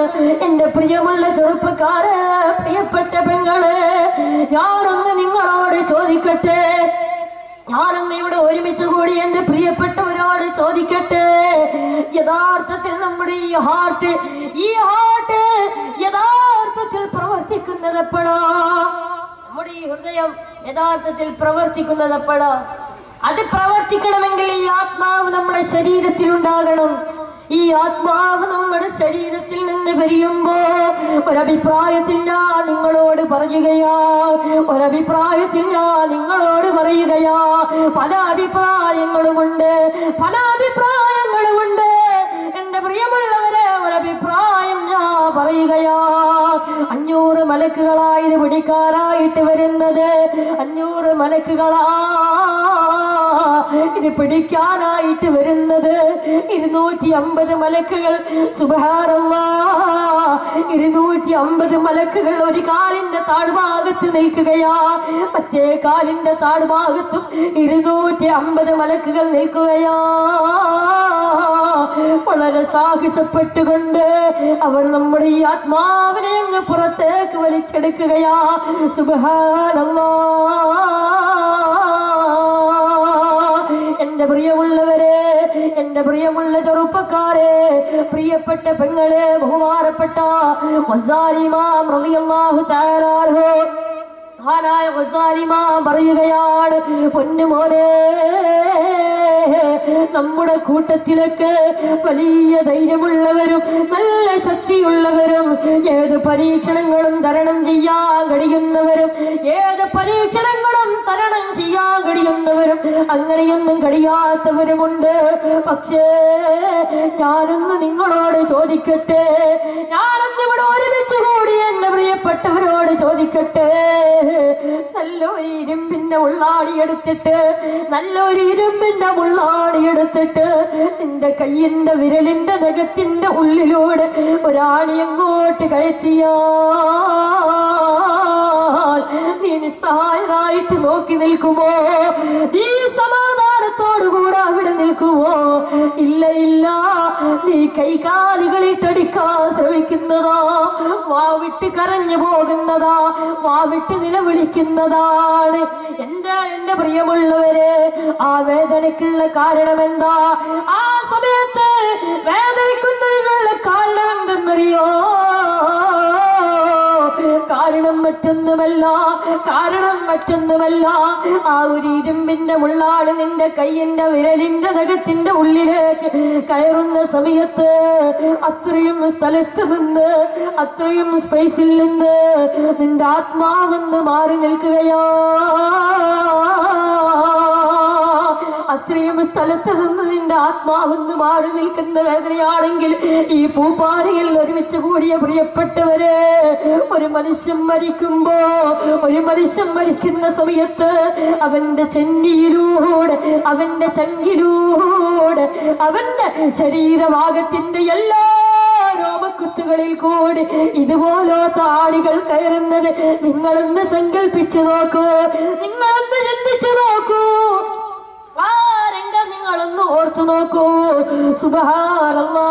എന്റെ പ്രിയമുള്ള ചെറുപ്പക്കാര് പ്രിയപ്പെട്ട പെങ്ങള് ഞാനൊന്ന് നിങ്ങളോട് ചോദിക്കട്ടെ ഞാനൊന്ന് ഇവിടെ ഒരുമിച്ച് കൂടി എന്റെ പ്രിയപ്പെട്ടവരോട് ചോദിക്കട്ടെ യഥാർത്ഥത്തിൽ നമ്മുടെ ഈ ഹാർട്ട് ഈ ഹാർട്ട് യഥാർത്ഥത്തിൽ പ്രവർത്തിക്കുന്നത് എപ്പോഴാ നമ്മുടെ ഈ ഹൃദയം യഥാർത്ഥത്തിൽ പ്രവർത്തിക്കുന്നത് എപ്പോഴാ അത് പ്രവർത്തിക്കണമെങ്കിൽ ഈ ആത്മാവ് നമ്മുടെ ശരീരത്തിൽ ഉണ്ടാകണം ഈ ആത്മാവ് നമ്മുടെ ശരീരത്തിൽ നിന്ന് പിരിയുമ്പോ ഒരഭിപ്രായത്തിൽ ഞാൻ നിങ്ങളോട് പറയുകയാ ഒരഭിപ്രായത്തിൽ ഞാൻ നിങ്ങളോട് പറയുകയാ പല അഭിപ്രായങ്ങളുമുണ്ട് പല അഭിപ്രായങ്ങളുമുണ്ട് എന്റെ പ്രിയമുള്ളവരെ ഒരഭിപ്രായം ഞാൻ പറയുകയാ അഞ്ഞൂറ് മലക്കുകളായത് പിടിക്കാനായിട്ട് വരുന്നത് അഞ്ഞൂറ് മലക്കുകളാ ഇത് പിടിക്കാനായിട്ട് വരുന്നത് ഇരുന്നൂറ്റി അമ്പത് മലക്കുകൾ സുബഹാറല്ലാ ഇരുന്നൂറ്റി അമ്പത് മലക്കുകൾ ഒരു കാലിന്റെ താഴ്ഭാഗത്ത് നിൽക്കുകയാ മറ്റേ കാലിന്റെ താഴ്ഭാഗത്തും ഇരുന്നൂറ്റി അമ്പത് മലക്കുകൾ നിൽക്കുകയാ വളരെ സാഹസപ്പെട്ടുകൊണ്ട് അവർ നമ്മുടെ ഈ ആത്മാവിനെ അങ്ങ് പുറത്തേക്ക് വലിച്ചെടുക്കുകയാ സുബഹാനല്ലാ എന്റെ പ്രിയമുള്ളവരെ എന്റെ പ്രിയമുള്ള ചെറുപ്പക്കാരെ പ്രിയപ്പെട്ട പെങ്ങളെ ബഹുമാനപ്പെട്ട വസാലിമാം റളിയല്ലാഹു തആല അൻഹു മഹാനായ വസാലിമാ പറയുകയാണ് പൊന്നുമോനെ നമ്മുടെ കൂട്ടത്തിലൊക്കെ വലിയ ധൈര്യമുള്ളവരും നല്ല ശക്തിയുള്ളവരും ഏത് പരീക്ഷണങ്ങളും തരണം ചെയ്യാൻ കഴിയുന്നവരും ഏത് പരീക്ഷണങ്ങളും തരണം ചെയ്യാൻ കഴിയുന്നവരും അങ്ങനെയൊന്നും കഴിയാത്തവരുമുണ്ട് പക്ഷേ ഞാനൊന്ന് നിങ്ങളോട് ചോദിക്കട്ടെ ഞാനൊന്ന് ഇവിടെ ഒരുമിച്ച് കൂടി എന്റെ പ്രിയപ്പെട്ടവരോട് ചോദിക്കട്ടെ നല്ലൊരു ഇരുമ്പിന്റെ ഉള്ളാടി എടുത്തിട്ട് നല്ലൊരു ഇരുമ്പിന്റെ ഉള്ളാടി എടുത്തിട്ട് നിന്റെ കയ്യിന്റെ വിരലിന്റെ നഖത്തിന്റെ ഉള്ളിലൂടെ ഒരാണി അങ്ങോട്ട് കയറ്റിയാൽ നീ നിസ്സഹായനായിട്ട് നോക്കി നിൽക്കുമോ നീ സമാധാനത്തോടുകൂടെ അവിടെ നിൽക്കുമോ ഇല്ല ഇല്ല നീ കൈകാലുകളിട്ടടിക്കാൻ ശ്രമിക്കുന്നതാ വാവിട്ട് കരഞ്ഞു പോകുന്നതാ വാവിട്ട് നിലവിളിക്കുന്നതാണ് എന്റെ എന്റെ പ്രിയമുള്ളവരെ ആ വേദനയ്ക്കുള്ള കാരണം എന്താ ആ സമയത്ത് വേദനിക്കുന്നതിനുള്ള കാരണം എന്തെന്നറിയോ കാരണം മറ്റൊന്നുമല്ല കാരണം മറ്റൊന്നുമല്ല ആ ഒരു ഇരുമ്പിന്റെ മുള്ളാണ് നിന്റെ കയ്യിന്റെ വിരലിന്റെ നഖത്തിന്റെ ഉള്ളിലേക്ക് കയറുന്ന സമയത്ത് അത്രയും സ്ഥലത്ത് നിന്ന് അത്രയും സ്പേസിൽ നിന്ന് നിന്റെ ആത്മാവെന്ന് മാറി നിൽക്കുകയോ അത്രയും സ്ഥലത്ത് നിന്ന് നിന്റെ ആത്മാവെന്ന് മാറി നിൽക്കുന്ന വേദനയാണെങ്കിൽ ഈ പൂപ്പാറയിൽ ഒരുമിച്ച് കൂടിയ പ്രിയപ്പെട്ടവരെ ഒരു മനുഷ്യൻ മരിക്കുമ്പോ ഒരു മനുഷ്യൻ മരിക്കുന്ന സമയത്ത് അവന്റെ ചെന്നിയിലൂടെ അവന്റെ ചങ്കിലൂടെ അവന്റെ ശരീരഭാഗത്തിന്റെ എല്ലാ രോമക്കുത്തുകളിൽ കൂടി ഇതുപോലെ താടികൾ കയറുന്നത് നിങ്ങളൊന്ന് സങ്കല്പിച്ചു നോക്കൂ നിങ്ങളൊന്ന് ചിന്തിച്ചു നോക്കൂ ആ രംഗം നിങ്ങളൊന്ന് ഓർത്തു നോക്കൂ സുബഹാനല്ലാ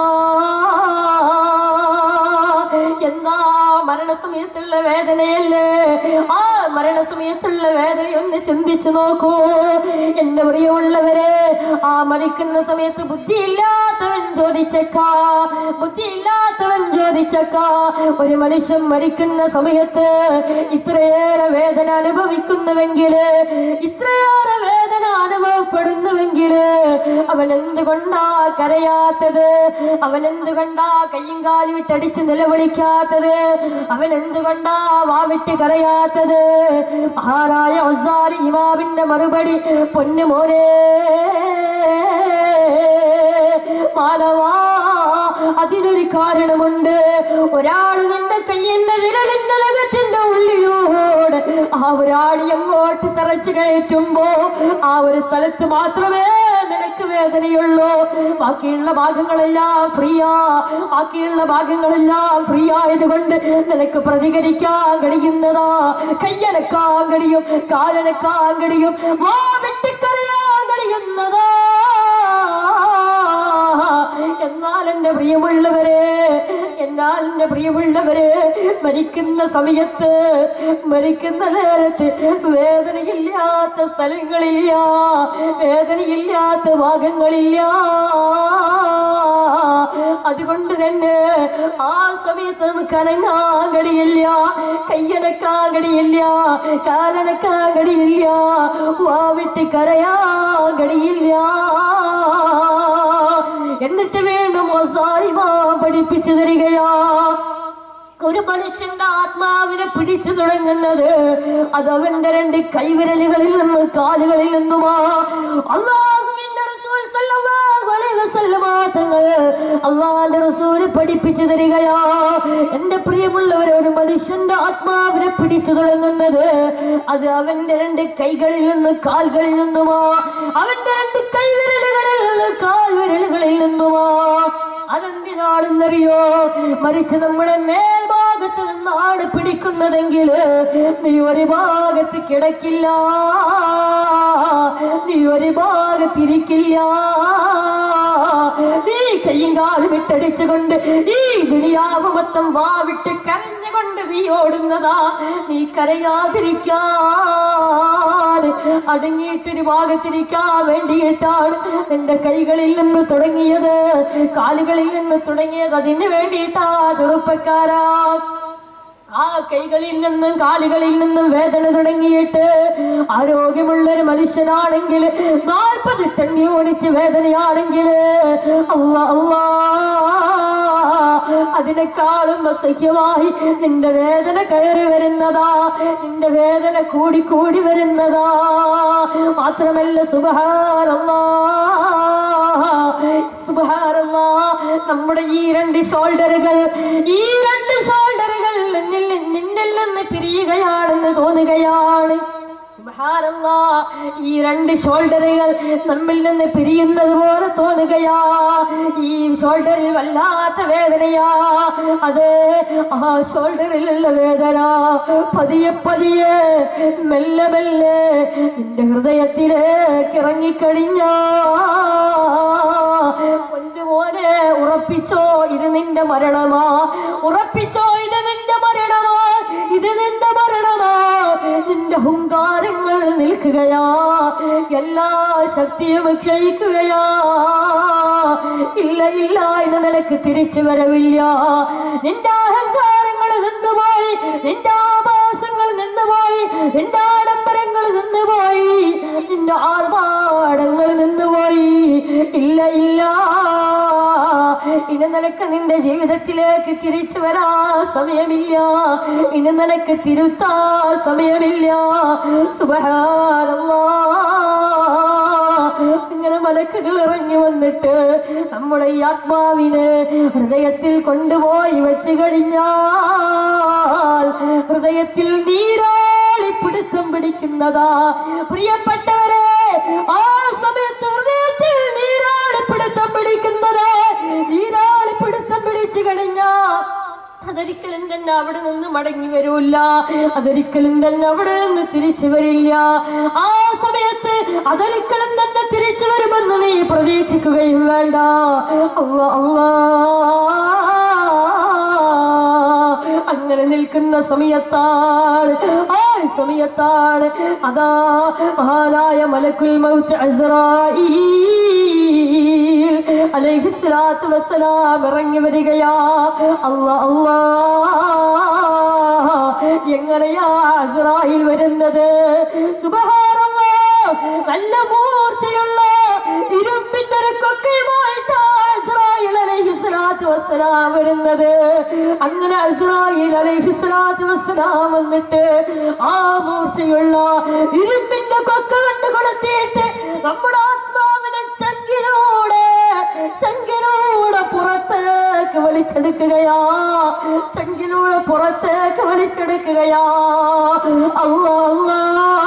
എന്നാ മരണസമയത്തുള്ള വേദനയല്ലേ ആ മരണസമയത്തുള്ള വേദന ഒന്ന് ചിന്തിച്ചു നോക്കൂ എന്റെ പ്രിയമുള്ളവരെ ആ മരിക്കുന്ന സമയത്ത് ബുദ്ധിയില്ലാത്തവൻ ചോദിച്ചേക്കാ ബുദ്ധിയില്ലാത്തവൻ ചോദിച്ചേക്കാ ഒരു മനുഷ്യൻ മരിക്കുന്ന സമയത്ത് ഇത്രയേറെ വേദന അനുഭവിക്കുന്നുവെങ്കില് ഇത്രയേറെ വേദന അനുഭവപ്പെടുന്നുവെങ്കില് അവൻ എന്തുകൊണ്ടാ കരയാത്തത് അവൻ എന്തുകൊണ്ടാ കയ്യും കാലും വിട്ടടിച്ച് നിലവിളിക്കാത്തത് അവൻ എന്തുകൊണ്ടാ വാവിട്ട് കരയാത്തത് മഹാരായ ഒസാരി ഇമാവിന്റെ മറുപടി പൊന്നുമോനെ മാനവാ അതിനൊരു കാരണമുണ്ട് ഒരാൾ നിന്റെ കയ്യിന്റെ വിരലിന്റെ നഖത്തിന്റെ ഉള്ളിലൂടെ ആ ഒരാളി അങ്ങോട്ട് തറച്ചു കയറ്റുമ്പോ ആ ഒരു സ്ഥലത്ത് മാത്രമേ നിനക്ക് വേദനയുള്ളൂ ബാക്കിയുള്ള ഭാഗങ്ങളെല്ലാം ഫ്രീയാ ബാക്കിയുള്ള ഭാഗങ്ങളെല്ലാം ഫ്രീ ആയതുകൊണ്ട് നിനക്ക് പ്രതികരിക്കാൻ കഴിയുന്നതാ കയ്യനക്കാൻ കഴിയും കാലനക്കാൻ കഴിയും വാ വെട്ടിക്കറിയാൻ കഴിയുന്നതാ എന്നാൽ എന്റെ പ്രിയമുള്ളവരെ എന്നാൽ എന്റെ പ്രിയമുള്ളവര് മരിക്കുന്ന സമയത്ത് മരിക്കുന്ന നേരത്ത് വേദനയില്ലാത്ത സ്ഥലങ്ങളില്ല വേദനയില്ലാത്ത ഭാഗങ്ങളില്ല അതുകൊണ്ട് തന്നെ ആ സമയത്ത് നമുക്ക് അനങ്ങാൻ കഴിയില്ല കയ്യനക്കാൻ കഴിയില്ല കാലനക്കാൻ കഴിയില്ല വാവിട്ട് കരയാൻ കഴിയില്ല എന്നിട്ട് വീണ്ടും ഒസാരിമ പഠിപ്പിച്ചു തരികയാ ഒരു മനുഷ്യന്റെ ആത്മാവിനെ പിടിച്ചു തുടങ്ങുന്നത് അത് അവന്റെ രണ്ട് കൈവിരലുകളിൽ നിന്നും കാലുകളിൽ നിന്നുമാ അള്ളാഹുവിന്റെ റസൂൽ സല്ലല്ലാഹു അലൈഹി വസല്ലമ തങ്ങൾ അള്ളാഹിന്റെ റസൂല് പഠിപ്പിച്ചു തരികയാ എന്റെ പ്രിയമുള്ളവരെ ഒരു മനുഷ്യന്റെ ആത്മാവിനെ പിടിച്ചു തുടങ്ങുന്നത് അത് അവന്റെ രണ്ട് കൈകളിൽ നിന്ന് കാൽകളിൽ നിന്നുമാ അവന്റെ രണ്ട് കൈവിരലുകളിൽ നിന്ന് കാൽവിരലുകളിൽ നിന്നുമാ അതെന്തിനാണെന്നറിയോ മരിച്ച് നമ്മുടെ മേൽഭാഗത്ത് നിന്നാണ് പിടിക്കുന്നതെങ്കിൽ നീ ഒരു ഭാഗത്ത് കിടക്കില്ല നീ ഒരു ഭാഗത്തിരിക്കില്ല നീ കയ്യും കാലും ഇട്ടടിച്ചുകൊണ്ട് ഈ ദുനിയാവ് മൊത്തം വാവിട്ട് കരഞ്ഞുകൊണ്ട് നീ ഓടുന്നതാ നീ കരയാതിരിക്കാൻ അടങ്ങിയിട്ടൊരു ഭാഗത്തിരിക്കാൻ വേണ്ടിയിട്ടാണ് എന്റെ കൈകളിൽ നിന്ന് തുടങ്ങിയത് കാലുകളിൽ നിന്ന് തുടങ്ങിയത് അതിന് വേണ്ടിയിട്ടാ ചെറുപ്പക്കാരാ ആ കൈകളിൽ നിന്നും കാലുകളിൽ നിന്നും വേദന തുടങ്ങിയിട്ട് ആരോഗ്യമുള്ള ഒരു മനുഷ്യനാണെങ്കിൽ നാൽപ്പത് ടൺ യൂണിറ്റ് വേദനയാണെങ്കിൽ അല്ലാ അല്ലാ അതിനേക്കാളും അസഹ്യമായി നിന്റെ വേദന കയറി വരുന്നതാ നിന്റെ വേദന കൂടി കൂടി വരുന്നതാ മാത്രമല്ല സുബഹാനല്ലാ സുബഹാനല്ലാ നമ്മുടെ ഈ രണ്ട് ഷോൾഡറുകൾ ഈ രണ്ട് ഷോൾഡറുകൾ നിന്നിൽ നിന്നിൽ നിന്ന് പിരിയുകയാണെന്ന് തോന്നുകയാണ് സുബ്ഹാനല്ലാ, ഈ രണ്ട് ഷോൾഡറുകൾ നമ്മിൽ നിന്ന് പിരിയുന്നത് പോലെ തോന്നുകയാ ഈ ഷോൾഡറിൽ വല്ലാത്ത വേദനയാ അത് ആ ഷോൾഡറിലുള്ള വേദന പതിയെ പതിയെ മെല്ലെ മെല്ലെ നിന്റെ ഹൃദയത്തിലേക്ക് ഇറങ്ങിക്കഴിഞ്ഞാ പൊന്നുമോനെ ഉറപ്പിച്ചോ ഇത് നിന്റെ മരണമാ ഉറപ്പിച്ചോ ഇത് നിന്റെ മരണമാ ഇത് നിന്റെ മരണമാ നിന്റെ ഹുങ്കാരങ്ങൾ നിൽക്കുകയാ എല്ലാ ശക്തിയും ക്ഷയിക്കുകയാ ഇല്ല ഇല്ല ഇത് നിനക്ക് തിരിച്ചു വരവില്ല നിന്റെ അഹങ്കാരങ്ങൾ നിന്നുപോയി നിന്റെ ആഭാസങ്ങൾ നിന്നുപോയി നിന്റെ ആഡംബരങ്ങൾ നിന്നുപോയി നിന്റെ ആർഭാടങ്ങൾ നിന്നുപോയി ഇല്ല ഇല്ല ഇനി നിനക്ക് നിന്റെ ജീവിതത്തിലേക്ക് തിരിച്ചു വരാ സമയമില്ല ഇനി നിനക്ക് തിരുത്താ സമയമില്ല സുബഹാനല്ലാ ഇങ്ങനെ മലക്കുകൾ ഇറങ്ങി വന്നിട്ട് നമ്മുടെ ഈ ആത്മാവിനെ ഹൃദയത്തിൽ കൊണ്ടുപോയി വെച്ച് കഴിഞ്ഞാൽ ഹൃദയത്തിൽ നീരാളി പിടുത്തം പിടിക്കുന്നതാ പ്രിയപ്പെട്ടവരെ ആ സമയത്ത് ഹൃദയത്തിൽ നീരാളി പിടുത്തം പിടിക്കുന്നത് നീരാളി പിടുത്തം പിടിച്ചു കഴിഞ്ഞാ അതൊരിക്കലും തന്നെ അവിടെ നിന്ന് മടങ്ങി വരൂല്ല അതൊരിക്കലും തന്നെ അവിടെ നിന്ന് തിരിച്ചു വരില്ല ആ സമയത്ത് അതൊരിക്കലും തന്നെ തിരിച്ചു വരുമെന്ന് നീ പ്രതീക്ഷിക്കുകയും വേണ്ട അല്ലാ അല്ലാ അങ്ങനെ നിൽക്കുന്ന സമയത്താണ് ആ സമയത്താണ് അതാ മഹാനായ മലക്കുൽ മൗത്ത് അസ്രായീൽ അലൈഹിസ്സലാത്തു വസ്സലാം ഇറങ്ങി വരികയാ അല്ലാ അല്ലാ എങ്ങനെയാ അസ്രായിൽ വരുന്നത് സുബഹാനല്ലാ നല്ല മൂർച്ചയുള്ള ഇരുമ്പിന്റെ ഒരു കൊക്കയുമായിട്ടാ ഇസ്രായേൽ അലൈഹിസ്സലാത്തു വസ്സലാം വരുന്നത് അങ്ങനെ ഇസ്രായേൽ അലൈഹിസ്സലാത്തു വസ്സലാം വന്നിട്ട് ആ മൂർച്ചയുള്ള ഇരുമ്പിന്റെ കൊക്ക കൊണ്ട് കൊളുത്തിയിട്ട് നമ്മുടെ ആത്മാവിനെ ചങ്കിലൂടെ ചങ്കിലൂടെ പുറത്തേക്ക് വലിച്ചെടുക്കുകയാ ചങ്കിലൂടെ പുറത്തേക്ക് വലിച്ചെടുക്കുകയാ അല്ലാ അല്ലാ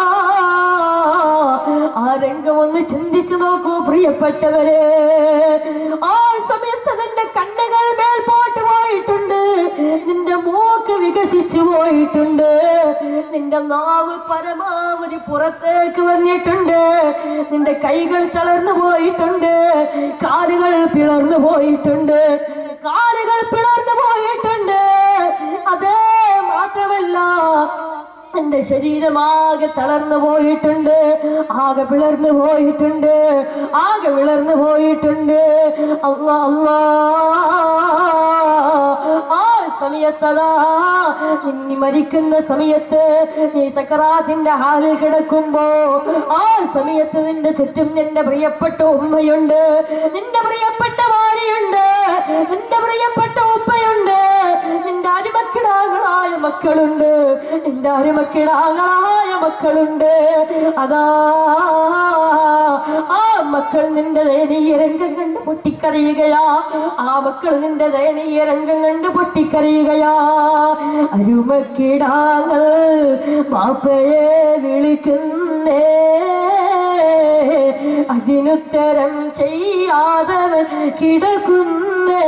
ആ രംഗം ഒന്ന് ചിന്തിച്ചു നോക്കൂ പ്രിയപ്പെട്ടവരെ ആ സമയത്ത് നിന്റെ കണ്ണുകൾ മേൽപോട്ട് പോയിട്ടുണ്ട് നിന്റെ മൂക്ക് വികസിച്ചു പോയിട്ടുണ്ട് നിന്റെ നാവ് പരമാവധി പുറത്തേക്ക് വന്നിട്ടുണ്ട് നിന്റെ കൈകൾ തളർന്നു പോയിട്ടുണ്ട് കാലുകൾ പിളർന്നു പോയിട്ടുണ്ട് കാലുകൾ പിളർന്നു പോയിട്ടുണ്ട് അതേ മാത്രമല്ല എന്റെ ശരീരമാകെ തളർന്നു പോയിട്ടുണ്ട് ആകെ പിളർന്നു പോയിട്ടുണ്ട് ആകെ വിളർന്നു പോയിട്ടുണ്ട് അല്ലാ അല്ലാ ആ സമയത്തതാ നിന്നി മരിക്കുന്ന സമയത്ത് നീ സക്കറാത്തിന്റെ ഹാലിൽ കിടക്കുമ്പോ ആ സമയത്ത് നിന്റെ ചുറ്റും നിന്റെ പ്രിയപ്പെട്ട ഉമ്മയുണ്ട് നിന്റെ പ്രിയപ്പെട്ട ഭാര്യയുണ്ട് നിന്റെ പ്രിയപ്പെട്ട ഉപ്പയുണ്ട് നിന്റെ അരുമക്കിടാങ്ങളായ മക്കളുണ്ട് നിന്റെ അരുമക്കിടാങ്ങളായ മക്കളുണ്ട് അതാ ആ മക്കൾ നിന്റെ ദയനീയ രംഗം കണ്ട് പൊട്ടിക്കറിയുകയാ ആ മക്കൾ നിന്റെ ദയനീയ രംഗം കണ്ട് പൊട്ടിക്കറിയുകയാ അരുമക്കിടാങ്ങൾ പാപ്പയെ വിളിക്കുന്നേ അതിനുത്തരം ചെയ്യാതവൻ കിടക്കുന്നേ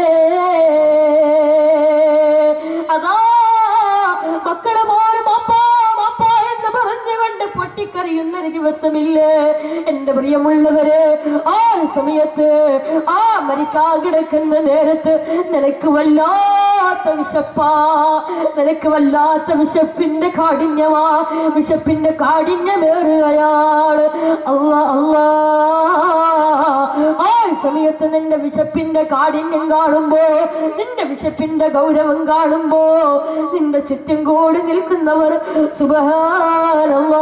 അതാ മക്കളെ പോലും അപ്പാ അപ്പാ എന്ന് പറഞ്ഞുകൊണ്ട് പൊട്ടിക്കറിയുന്ന ഒരു ദിവസമില്ലേ എന്റെ പ്രിയമുള്ളവര് ആ സമയത്ത് ആ മരിക്കാൻ കിടക്കുന്ന നേരത്ത് നിനക്ക് വല്ലാത്ത വിശപ്പാ നിനക്ക് വല്ലാത്ത വിശപ്പിന്റെ കാഠിന്യമാ വിശപ്പിന്റെ കാഠിന്യമേറുകയാണ് അല്ലാ അല്ലാ ആ സമയത്ത് നിന്റെ വിശപ്പിന്റെ കാഠിന്യം കാണുമ്പോ നിന്റെ വിശപ്പിന്റെ ഗൗരവം കാണുമ്പോ നിന്റെ ചുറ്റും കൂടി നിൽക്കുന്നവർ സുബഹാനല്ലാ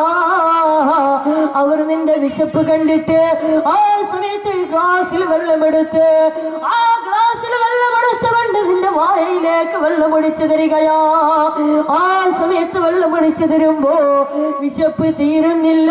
അവർ നിന്റെ വിശപ്പ് കണ്ടിട്ട് ആ സമയത്ത് ഒരു ഗ്ലാസ്സിൽ വെള്ളമെടുത്ത് ആ ഗ്ലാസ്സിൽ വെള്ളമെടുത്തുകൊണ്ട് നിന്റെ വായയിലേക്ക് വെള്ളമൊടിച്ചു തരികയാ ആ സമയത്ത് വെള്ളമൊടിച്ചു തരുമ്പോ വിശപ്പ് തീരുന്നില്ല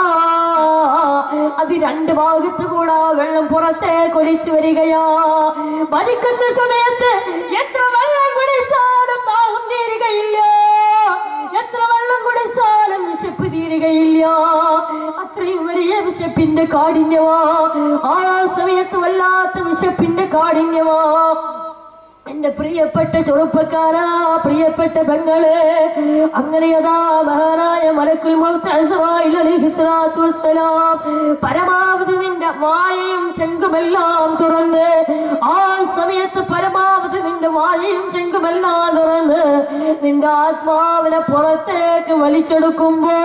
അത് രണ്ട് ഭാഗത്ത് കൂടാ വെള്ളം പുറത്തേക്ക് ഒലിച്ചു വരികയാ മരിക്കുന്ന സമയത്ത് എത്ര വെള്ളം കുടിച്ചാലും ദാഹം തീരുകയില്ല എത്ര വെള്ളം കുടിച്ചാലും വിശപ്പ് തീരുകയില്ല അത്രയും വലിയ വിശപ്പിന്റെ കാഠിന്യമാ ആ സമയത്ത് വല്ലാത്ത വിശപ്പിന്റെ കാഠിന്യമാ എന്റെ പ്രിയപ്പെട്ട ചെറുപ്പക്കാരാ പ്രിയപ്പെട്ട പെങ്ങളെ അങ്ങനെ അതാ മഹാനായ മലക്കുൽ മൗത്ത് അസ്റായിൽ അലൈഹിസ്സലാത്തു വസ്സലാം പരമാവധി നിന്റെ വായയും ചെങ്കുമെല്ലാം തുറന്ന് ആ സമയത്ത് പരമാവധി നിന്റെ വായയും ചെങ്കുമെല്ലാം തുറന്ന് നിന്റെ ആത്മാവിനെ പുറത്തേക്ക് വലിച്ചെടുക്കുമ്പോ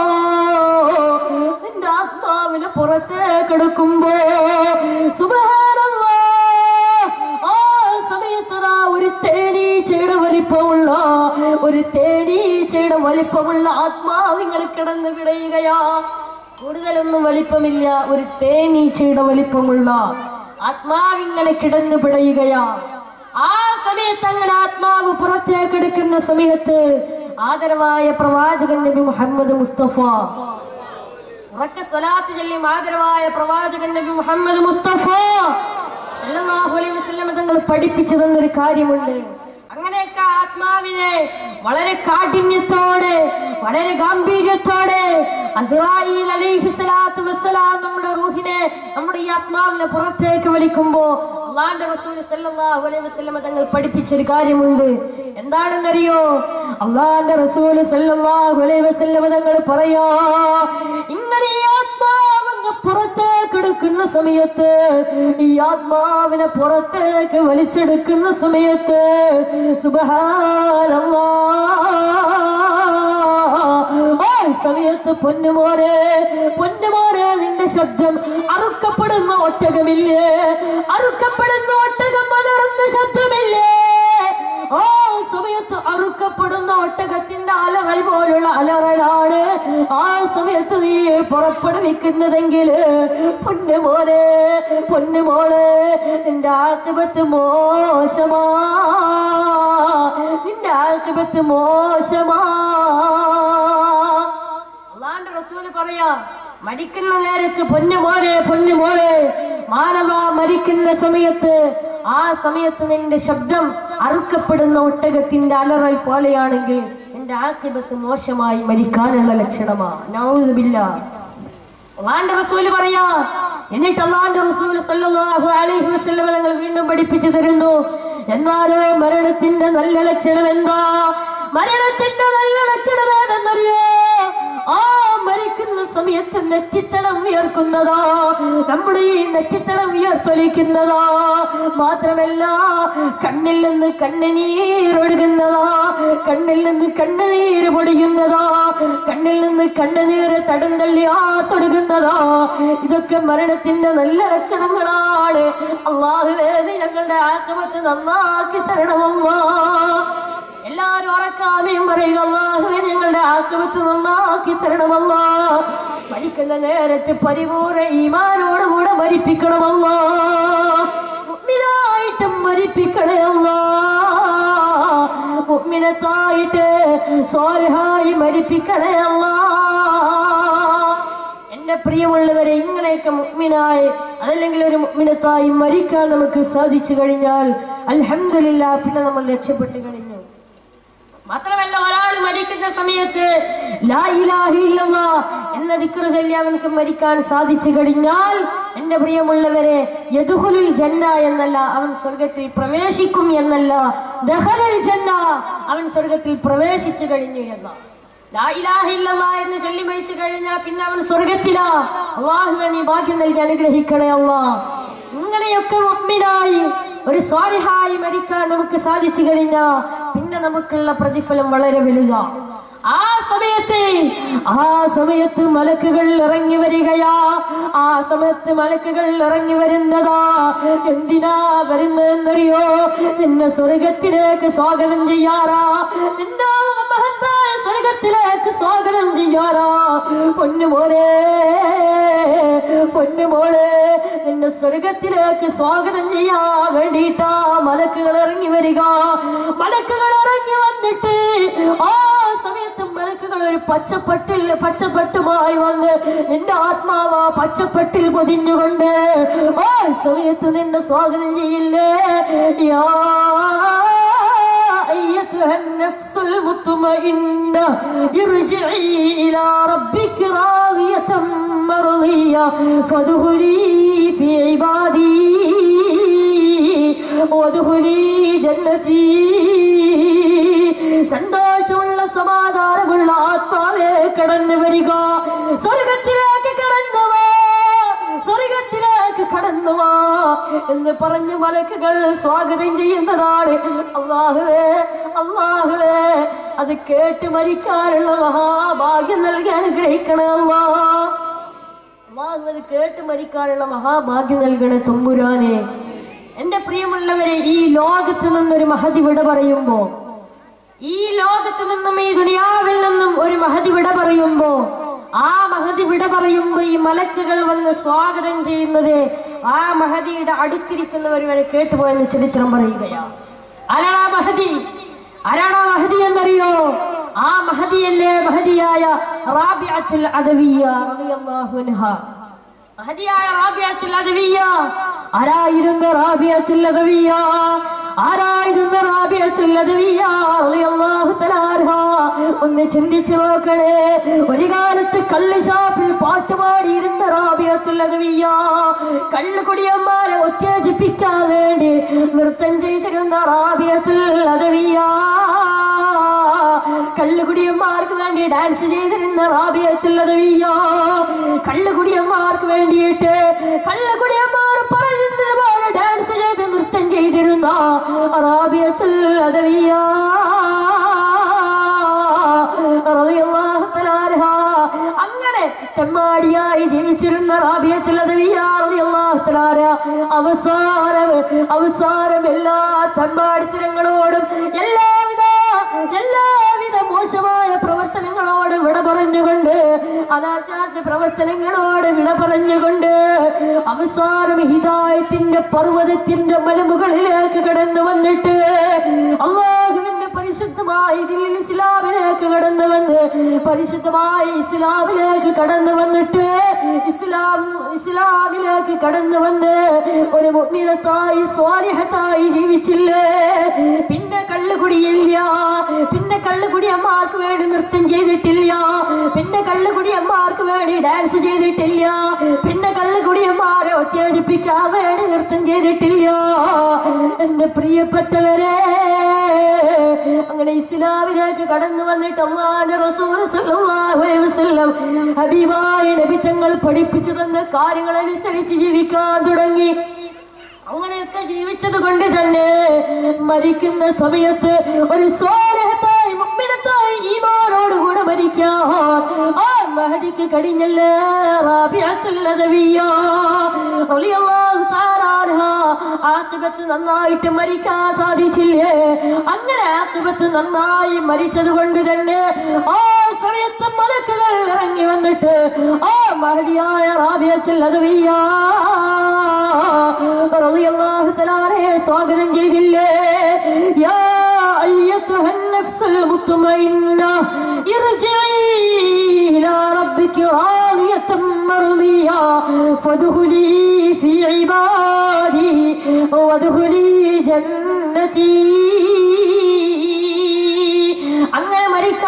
നിന്റെ ആത്മാവിനെ പുറത്തേക്ക് എടുക്കുമ്പോ സുബഹാനല്ലാ ആ സമയത്തതാ ഒരു തേനീച്ചയുടെ വലിപ്പമുള്ള ഒരു തേനീച്ചയുടെ വലിപ്പമുള്ള ആത്മാവിങ്ങൾ കിടന്ന് വിടയുകയാ കൂടുതലൊന്നും വലിപ്പമില്ല ഒരു തേനീച്ചയുടെ വലിപ്പമുള്ള ആത്മാവിങ്ങനെ കിടന്ന് പിടയുകയാ ആ സമയത്ത് അങ്ങനെ ആത്മാവ് പുറത്തേക്ക് എടുക്കുന്ന സമയത്ത് ആദരവായ പ്രവാചകൻ നബി മുഹമ്മദ് മുസ്തഫ ഉറക്കെ സ്വലാത്ത് ചൊല്ലി ആദരവായ പ്രവാചകൻ നബി മുഹമ്മദ് മുസ്തഫ സല്ലല്ലാഹു അലൈഹി വസല്ലം തങ്ങൾ പഠിപ്പിച്ചു തന്നൊരു കാര്യമുണ്ട് അങ്ങനെയൊക്കെ ആത്മാവിനെ വളരെ കാഠിന്യത്തോടെ വളരെ ഗാംഭീര്യത്തോടെ അസ്രായിൽ അലൈഹി സ്വലാത്തു വസ്സലാം നമ്മുടെ റൂഹിനെ നമ്മുടെ ഈ ആത്മാവിനെ പുറത്തേക്ക് വലിക്കുമ്പോ അള്ളാന്റെ റസൂൽ സല്ലല്ലാഹു അലൈഹി വസല്ലം തങ്ങൾ പഠിപ്പിച്ചൊരു കാര്യമുണ്ട് എന്താണെന്നറിയോ അള്ളാന്റെ റസൂൽ സല്ലല്ലാഹു അലൈഹി വസല്ലം തങ്ങൾ പറയാ ഇങ്ങനെ ഈ ആത്മാവങ്ങ് പുറത്തേക്ക് എടുക്കുന്ന സമയത്ത് ഈ ആത്മാവിനെ പുറത്തേക്ക് വലിച്ചെടുക്കുന്ന സമയത്ത് സുബഹാനല്ലാ ആ സമയത്ത് പൊന്നുമോരെ പൊന്നുമോരെ നിന്റെ ശബ്ദം അറുക്കപ്പെടുന്ന ഒട്ടകമില്ലേ അറുക്കപ്പെടുന്ന ഒട്ടകം മലർന്ന ശബ്ദമില്ലേ ആ സമയത്ത് അറുക്കപ്പെടുന്ന ഒട്ടകത്തിന്റെ അലറൽ പോലുള്ള അലറലാണ് ആ സമയത്ത് നീ പുറപ്പെടുവിക്കുന്നതെങ്കിൽ പൊന്നുമോനെ പൊന്നുമോളെ നിന്റെ ആത്മത്ത് മോശമാ നിന്റെ ആത്മത്ത് മോശമാ അള്ളാന്റെ റസൂല് പറയാ മരിക്കുന്ന നേരത്ത് പൊന്നുമോനെ പൊന്നുമോനെ മാനവ മരിക്കുന്ന സമയത്ത് ആ സമയത്ത് നിന്റെ ശബ്ദം അറുക്കപ്പെടുന്ന ഒട്ടകത്തിന്റെ അലറൽ പോലെയാണെങ്കിൽ നിന്റെ ആക്കിബത്ത് മോശമായി മരിക്കാനുള്ള ലക്ഷണമാ നൗസുബില്ല അള്ളാന്റെ റസൂല് പറയാ എന്നിട്ട് അള്ളാന്റെ റസൂല് സല്ലല്ലാഹു അലൈഹി വസല്ലം ഞങ്ങൾ വീണ്ടും പഠിപ്പിച്ചു തരുന്നു എന്നാലോ മരണത്തിന്റെ നല്ല ലക്ഷണം എന്താ മരണത്തിന്റെ നല്ല ലക്ഷണം ഏതെന്നറിയോ ആ മരിക്കുന്ന സമയത്ത് നെറ്റിത്തടം ഉയർക്കുന്നതാ നമ്മുടെ ഈ നെറ്റിത്തടം ഉയർത്തൊലിക്കുന്നതാ മാത്രമല്ല കണ്ണിൽ നിന്ന് കണ്ണുനീരൊഴുകുന്നതാ കണ്ണിൽ നിന്ന് കണ്ണുനീര് പൊടിയുന്നതാ കണ്ണിൽ നിന്ന് കണ്ണുനീര് തടം തള്ളിയാത്തൊടുക്കുന്നതാ ഇതൊക്കെ മരണത്തിന്റെ നല്ല ലക്ഷണങ്ങളാണ് അള്ളാഹുവേ നീ ഞങ്ങളുടെ ആക്രമത്തെ നന്നാക്കി തരണമല്ലോ എല്ലാരും ഉറക്കാമയും പറയുക അള്ളാഹുവേ ഞങ്ങളുടെ ആക്രമത്തെ നന്നാക്കി തരണമല്ലോ മരിക്കുന്ന നേരത്ത് പരിപൂർണ ഈമാനോടുകൂടെ മരിപ്പിക്കണമല്ലോ മുഅ്മിനായിട്ടും മരിപ്പിക്കണേ അല്ലാ മുഅ്മിനത്തായിട്ട് സ്വാലിഹായി മരിപ്പിക്കണേ അല്ലാ എന്റെ പ്രിയമുള്ളവരെ ഇങ്ങനെയൊക്കെ മുഅ്മിനായി അതല്ലെങ്കിൽ ഒരു മുഅ്മിനത്തായി മരിക്കാൻ നമുക്ക് സാധിച്ചു കഴിഞ്ഞാൽ അൽഹംദുലില്ലാ പിന്നെ നമ്മൾ രക്ഷപ്പെട്ടു കഴിഞ്ഞു മാത്രമല്ല ഒരാൾ മരിക്കുന്ന സമയത്ത് ലാ ഇലാഹ ഇല്ലല്ലാ എന്ന ദിക്റ് ചൊല്ലി അവൻക്ക് മരിക്കാൻ സാധിച്ചു കഴിഞ്ഞാൽ എന്റെ പ്രിയമുള്ളവരെ യദുഹുലുൽ ജന്ന എന്നല്ല അവൻ സ്വർഗത്തിൽ പ്രവേശിക്കും എന്നല്ല ദഹലുൽ ജന്ന അവൻ സ്വർഗത്തിൽ പ്രവേശിച്ചു കഴിഞ്ഞു എന്നാണ് ലാ ഇലാഹ ഇല്ലല്ലാ എന്ന് ചൊല്ലി മരിച്ചു കഴിഞ്ഞാൽ പിന്നെ അവൻ സ്വർഗത്തിലാ അള്ളാഹുവെ നീ ഭാഗ്യം നൽകി അനുഗ്രഹിക്കണേ അല്ലാ ഇങ്ങനെയൊക്കെ മുഅ്മിനായി ഒരു സ്വാലിഹായി മരിക്കാൻ നമുക്ക് സാധിച്ചു കഴിഞ്ഞാ പിന്നെ നമുക്കുള്ള പ്രതിഫലം വളരെ വലുതാ ആ സമയത്ത് ആ സമയത്ത് മലക്കുകൾ ഇറങ്ങി വരികയാ ആ സമയത്ത് മലക്കുകൾ ഇറങ്ങി വരുന്നതാ എന്തിനാ വരുന്നതെന്നറിയോ നിന്നെ സ്വർഗത്തിലേക്ക് സ്വാഗതം ചെയ്യാറാ നിന്റെ മഹത്തായ സ്വർഗത്തിലേക്ക് സ്വാഗതം ചെയ്യാറാ പൊന്നുമോനെ പൊന്നുമോളെ നിന്നെ സ്വർഗത്തിലേക്ക് സ്വാഗതം ചെയ്യാൻ വേണ്ടിയിട്ടാ മലക്കുകൾ ഇറങ്ങി വരിക മലക്കുകൾ ഇറങ്ങി വന്നിട്ട് ആ സമയത്ത് മലക്കുകൾ ഒരു പച്ചപ്പട്ടിൽ പച്ചപ്പട്ടുമായി വന്ന് നിന്റെ ആത്മാവ് ആ പച്ചപ്പട്ടിൽ പൊതിഞ്ഞുകൊണ്ട് ആ സമയത്ത് നിന്നെ സ്വാഗതം ചെയ്യില്ലേ യാ أيتها النفس المطمئنة ارجعي إلى ربك راضية مرضية فادخلي في عبادي وادخلي جنتي സന്തോഷമുള്ള സമാധാനമുള്ള ആത്മാവേ കടന്നു വരിക സ്വർഗത്തിലേക്ക് കടന്നവാ സ്വർഗത്തിലേക്ക് കടന്നുവാ എന്ന് പറഞ്ഞ് മലക്കുകൾ സ്വാഗതം ചെയ്യുന്നതാണ് അള്ളാഹുവേ അള്ളാഹുവേ അത് കേട്ട് മരിക്കാനുള്ള മഹാഭാഗ്യം നൽകി അനുഗ്രഹിക്കണേ അല്ലാ അള്ളാഹു അത് കേട്ട് മരിക്കാനുള്ള മഹാഭാഗ്യം നൽകണേ തുമ്പുരാനെ എന്റെ പ്രിയമുള്ളവരെ ഈ ലോകത്ത് നിന്നൊരു മഹതി വിട പറയുമ്പോ ഈ ലോകത്ത് നിന്നും ഈ ദുനിയാവിൽ നിന്നും ഒരു മഹതി വിട പറയുമ്പോ ആ മഹതി വിട പറയുമ്പോ ഈ മലക്കുകൾ വന്ന് സ്വാഗതം ചെയ്യുന്നത് ആ മഹതിയുടെ അടുത്തിരിക്കുന്നവർ വരെ കേട്ടുപോയെന്ന് ചരിത്രം പറയുകയാണ് ആരാണാ മഹതി ആരാണാ മഹതി എന്നറിയോ ആ മഹതിയല്ലേ മഹതിയായ റാബിഅത്തുൽ അദവിയ റളിയല്ലാഹു അൻഹ മഹതിയായ റാബിയത്തുൽ അദവിയ ആരായിരുന്നു റാബിയത്തുൽ അദവിയ ആരായിരുന്നു റാബിയത്തുൽ അദവിയ റളിയല്ലാഹു തആല അൻഹ ഒന്ന് ചിന്തിച്ചു നോക്കണേ ഒരു കാലത്ത് കള്ള് ഷാപ്പിൽ പാട്ടുപാടിയിരുന്ന റാബിയത്തുൽ അദവിയ കള്ളുകുടിയന്മാരെ ഉത്തേജിപ്പിക്കാൻ വേണ്ടി നൃത്തം ചെയ്തിരുന്ന റാബിയത്തുൽ അദവിയ കള്ളുകുടിയന്മാർക്ക് വേണ്ടി ഡാൻസ് ചെയ്തിരുന്ന റാബിയത്തുൽ അദവിയ കള്ളുകുടിയന്മാർക്ക് വേണ്ടിയിട്ട് കള്ളുകുടിയന്മാർ പറയുന്നത് പോലെ ഡാൻസ് ചെയ്ത് നൃത്തം ചെയ്തിരുന്ന റാബിയത്തുൽ അദവിയ റളിയല്ലാഹു തആല അൻഹ. അങ്ങനെ തെമ്മാടിയായി ജീവിച്ചിരുന്ന റാബിയത്തുൽ അദവിയ റളിയല്ലാഹു തആല അൻഹ അവസാനം അവസാനം എല്ലാ തെമ്മാടിത്തരങ്ങളോടും എല്ലാവിധ എല്ലാവിധ മോശമായ പ്രവർത്തനങ്ങളോട് വിട പറഞ്ഞുകൊണ്ട് അനാചാര പ്രവർത്തനങ്ങളോട് വിട പറഞ്ഞുകൊണ്ട് അവസാനം ഹിതായത്തിന്റെ പർവ്വതത്തിന്റെ മലമുകളിലേക്ക് കടന്നു വന്നിട്ട് അള്ളാഹുവിന്റെ പരിശുദ്ധമായ ഇതിൽ ഇസ്ലാമിലേക്ക് കടന്നു വന്ന് പരിശുദ്ധമായ ഇസ്ലാമിലേക്ക് കടന്നു വന്നിട്ട് ഇസ്ലാം ഇസ്ലാമിലേക്ക് കടന്നു വന്ന് ഒരു മുഅ്മിനത്തായി സ്വാലിഹത്തായി ജീവിച്ചില്ലേ പിന്നെ കള്ളുകുടിയില്ല പിന്നെ കള്ളുകുടിയന്മാർക്ക് വേണ്ടി നൃത്തം ചെയ്തിട്ടില്ല പിന്നെ കള്ളുകുടിയന്മാർക്ക് വേണ്ടി ഡാൻസ് ചെയ്തിട്ടില്ല പിന്നെ കള്ളുകുടിയന്മാരെ ഉത്തേജിപ്പിക്കാൻ വേണ്ടി നൃത്തം ചെയ്തിട്ടില്ല എന്റെ പ്രിയപ്പെട്ടവരെ അങ്ങനെ ഇസ്ലാമിനെ വീട്ടിലേക്ക് കടന്നു വന്നിട്ട് അള്ളാന്റെ റസൂൽ സല്ലല്ലാഹു അലൈഹി വസല്ലം ഹബീബായ നബി തങ്ങൾ പഠിപ്പിച്ചു തന്ന കാര്യങ്ങൾ അനുസരിച്ച് ജീവിക്കാൻ തുടങ്ങി അങ്ങനെയൊക്കെ ജീവിച്ചത് കൊണ്ട് തന്നെ മരിക്കുന്ന സമയത്ത് ഒരു സ്വാരഹത്തായി മുമ്പിനത്തായി ഈമാനോടുകൂടെ മരിക്കാൻ ആ മഹദിക്ക് കഴിഞ്ഞല്ലേ റാബിഅത്തുൽ അദവിയ്യ റളിയല്ലാഹു തആല അൻഹ ആഖിബത്ത് നന്നായിട്ട് മരിക്കാൻ സാധിച്ചില്ലേ അങ്ങനെ ആഖിബത്ത് നന്നായി മരിച്ചത് കൊണ്ട് തന്നെ ആ സമയത്ത് മലക്കുകൾ ഇറങ്ങി വന്നിട്ട് ആ മഹദിയായ റാബിയത്തുൽ അദവിയ്യ റളിയല്ലാഹു തആലയെ സ്വാഗതം ചെയ്തില്ലേ യാ അയ്യത്തുഹ النفس المطمئنة ارجعي إلى ربك راضية مرضية فادخلي في عبادي وادخلي جنتي അങ്ങനെ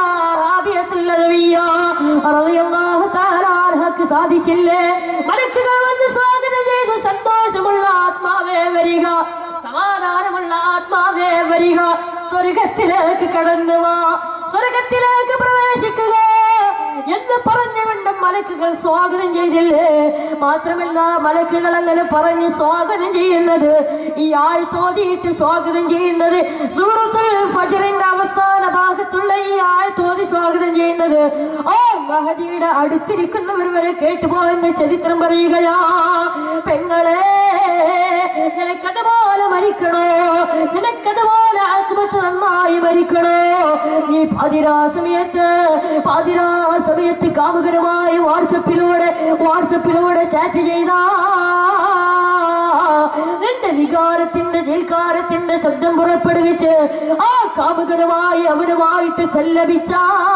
മരിക്കാറാബിയത്തുള്ളവയ്യാഹക്ക് സാധിച്ചില്ലേ മലക്കുകൾ വന്ന് സ്വാഗതം ചെയ്തു സന്തോഷമുള്ള ആത്മാവേ വരിക സമാധാനമുള്ള ആത്മാവേ വരിക സ്വർഗത്തിലേക്ക് കടന്നു വാ സ്വർഗത്തിലേക്ക് പ്രവേശിക്കുക എന്ന് പറഞ്ഞുകൊണ്ട് മലക്കുകൾ സ്വാഗതം ചെയ്തില്ലേ മാത്രമല്ല മലക്കുകൾ അങ്ങനെ പറഞ്ഞ് സ്വാഗതം ചെയ്യുന്നത് ഈ ആൾ തോതിയിട്ട് സ്വാഗതം ചെയ്യുന്നത് സൂറത്തുൽ ഫജറിന്റെ അവസാന ഭാഗത്തുള്ള ഈ ആൾ തോതി സ്വാഗതം ചെയ്യുന്നത് ആ മഹദിയുടെ അടുത്തിരിക്കുന്നവർ വരെ കേട്ടുപോയെന്ന് ചരിത്രം പറയുകയാ പെങ്ങളെ നിനക്കതുപോലെ മരിക്കണോ നിനക്കതുപോലെ ആത്മത്ത് നന്നായി മരിക്കണോ നീ പാതിരാ സമയത്ത് പാതിരാ സമയത്ത് കാമുകരുമായി വാട്സപ്പിലൂടെ വാട്സപ്പിലൂടെ ചാറ്റ് ചെയ്താ നിന്റെ വികാരത്തിന്റെ ജയിൽക്കാരത്തിന്റെ ശബ്ദം പുറപ്പെടുവിച്ച് ആ കാമുകനുമായി അവനുമായിട്ട് സല്ലപിച്ച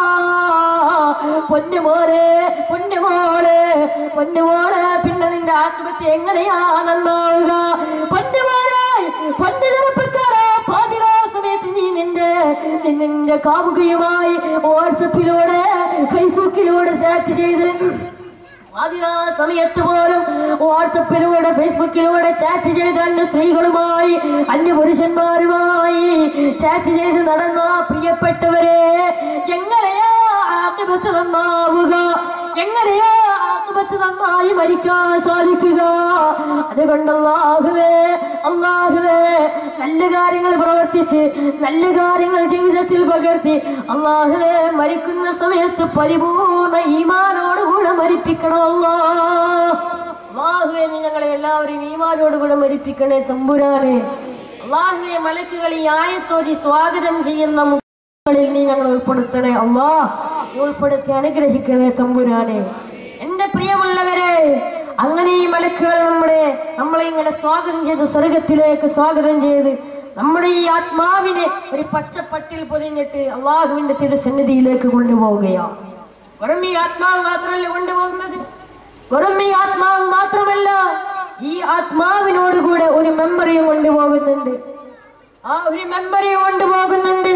പൊന്നുമോനെ പൊന്നുമോളെ പൊന്നുമോളെ പിന്നെ നിന്റെ ആത്മഹത്യ എങ്ങനെയാ നന്നാവുക പൊന്നുമോളെ പൊന്നു ചെറുപ്പക്കാരാ പാതിരാ സമയത്ത് നീ നിന്റെ നീ നിന്റെ കാമുകയുമായി വാട്സപ്പിലൂടെ ഫേസ്ബുക്കിലൂടെ ചാറ്റ് ചെയ്ത് അതിനാ സമയത്ത് പോലും വാട്സപ്പിലൂടെ ഫേസ്ബുക്കിലൂടെ ചാറ്റ് ചെയ്ത് അന്യ സ്ത്രീകളുമായി അന്യ പുരുഷന്മാരുമായി ചാറ്റ് ചെയ്ത് നടന്ന പ്രിയപ്പെട്ടവരെ എങ്ങനെയാ ആത്മഹത്യ നന്നാവുക എങ്ങനെയാ ആത്മഹത്യ നന്നായി മരിക്കാൻ സാധിക്കുക അതുകൊണ്ട് അള്ളാഹുവേ അള്ളാഹുവേ നല്ല കാര്യങ്ങൾ പ്രവർത്തിച്ച് നല്ല കാര്യങ്ങൾ ജീവിതത്തിൽ പകർത്തി അള്ളാഹുവേ മരിക്കുന്ന സമയത്ത് പരിപൂർണ ഈമാനോടുകൂടെ മരിപ്പിക്കണം അല്ലാ അള്ളാഹുവേ നീ ഞങ്ങളെ എല്ലാവരെയും ഈമാനോടുകൂടെ മരിപ്പിക്കണേ തമ്പുരാനെ അള്ളാഹുവെ മലക്കുകൾ ഈ ആയത്തോതി സ്വാഗതം ചെയ്യുന്ന മുകളിൽ നീ ഞങ്ങൾ ഉൾപ്പെടുത്തണേ അള്ളാ നീ ഉൾപ്പെടുത്തി അനുഗ്രഹിക്കണേ തമ്പുരാനെ എന്റെ പ്രിയമുള്ളവരെ അങ്ങനെ ഈ മലക്കുകൾ നമ്മുടെ നമ്മളെ ഇങ്ങനെ സ്വാഗതം ചെയ്ത് സ്വർഗത്തിലേക്ക് സ്വാഗതം ചെയ്ത് നമ്മുടെ ഈ ആത്മാവിനെ ഒരു പച്ചപ്പട്ടിൽ പൊതിഞ്ഞിട്ട് അള്ളാഹുവിന്റെ തിരുസന്നിധിയിലേക്ക് കൊണ്ടുപോവുകയാണ് വെറും ഈ ആത്മാവ് മാത്രമല്ല കൊണ്ടുപോകുന്നത് വെറും ഈ ആത്മാവ് മാത്രമല്ല ഈ ആത്മാവിനോട് കൂടെ ഒരു മെമ്മറിയും കൊണ്ടുപോകുന്നുണ്ട് ആ ഒരു മെമ്മറിയും കൊണ്ടുപോകുന്നുണ്ട്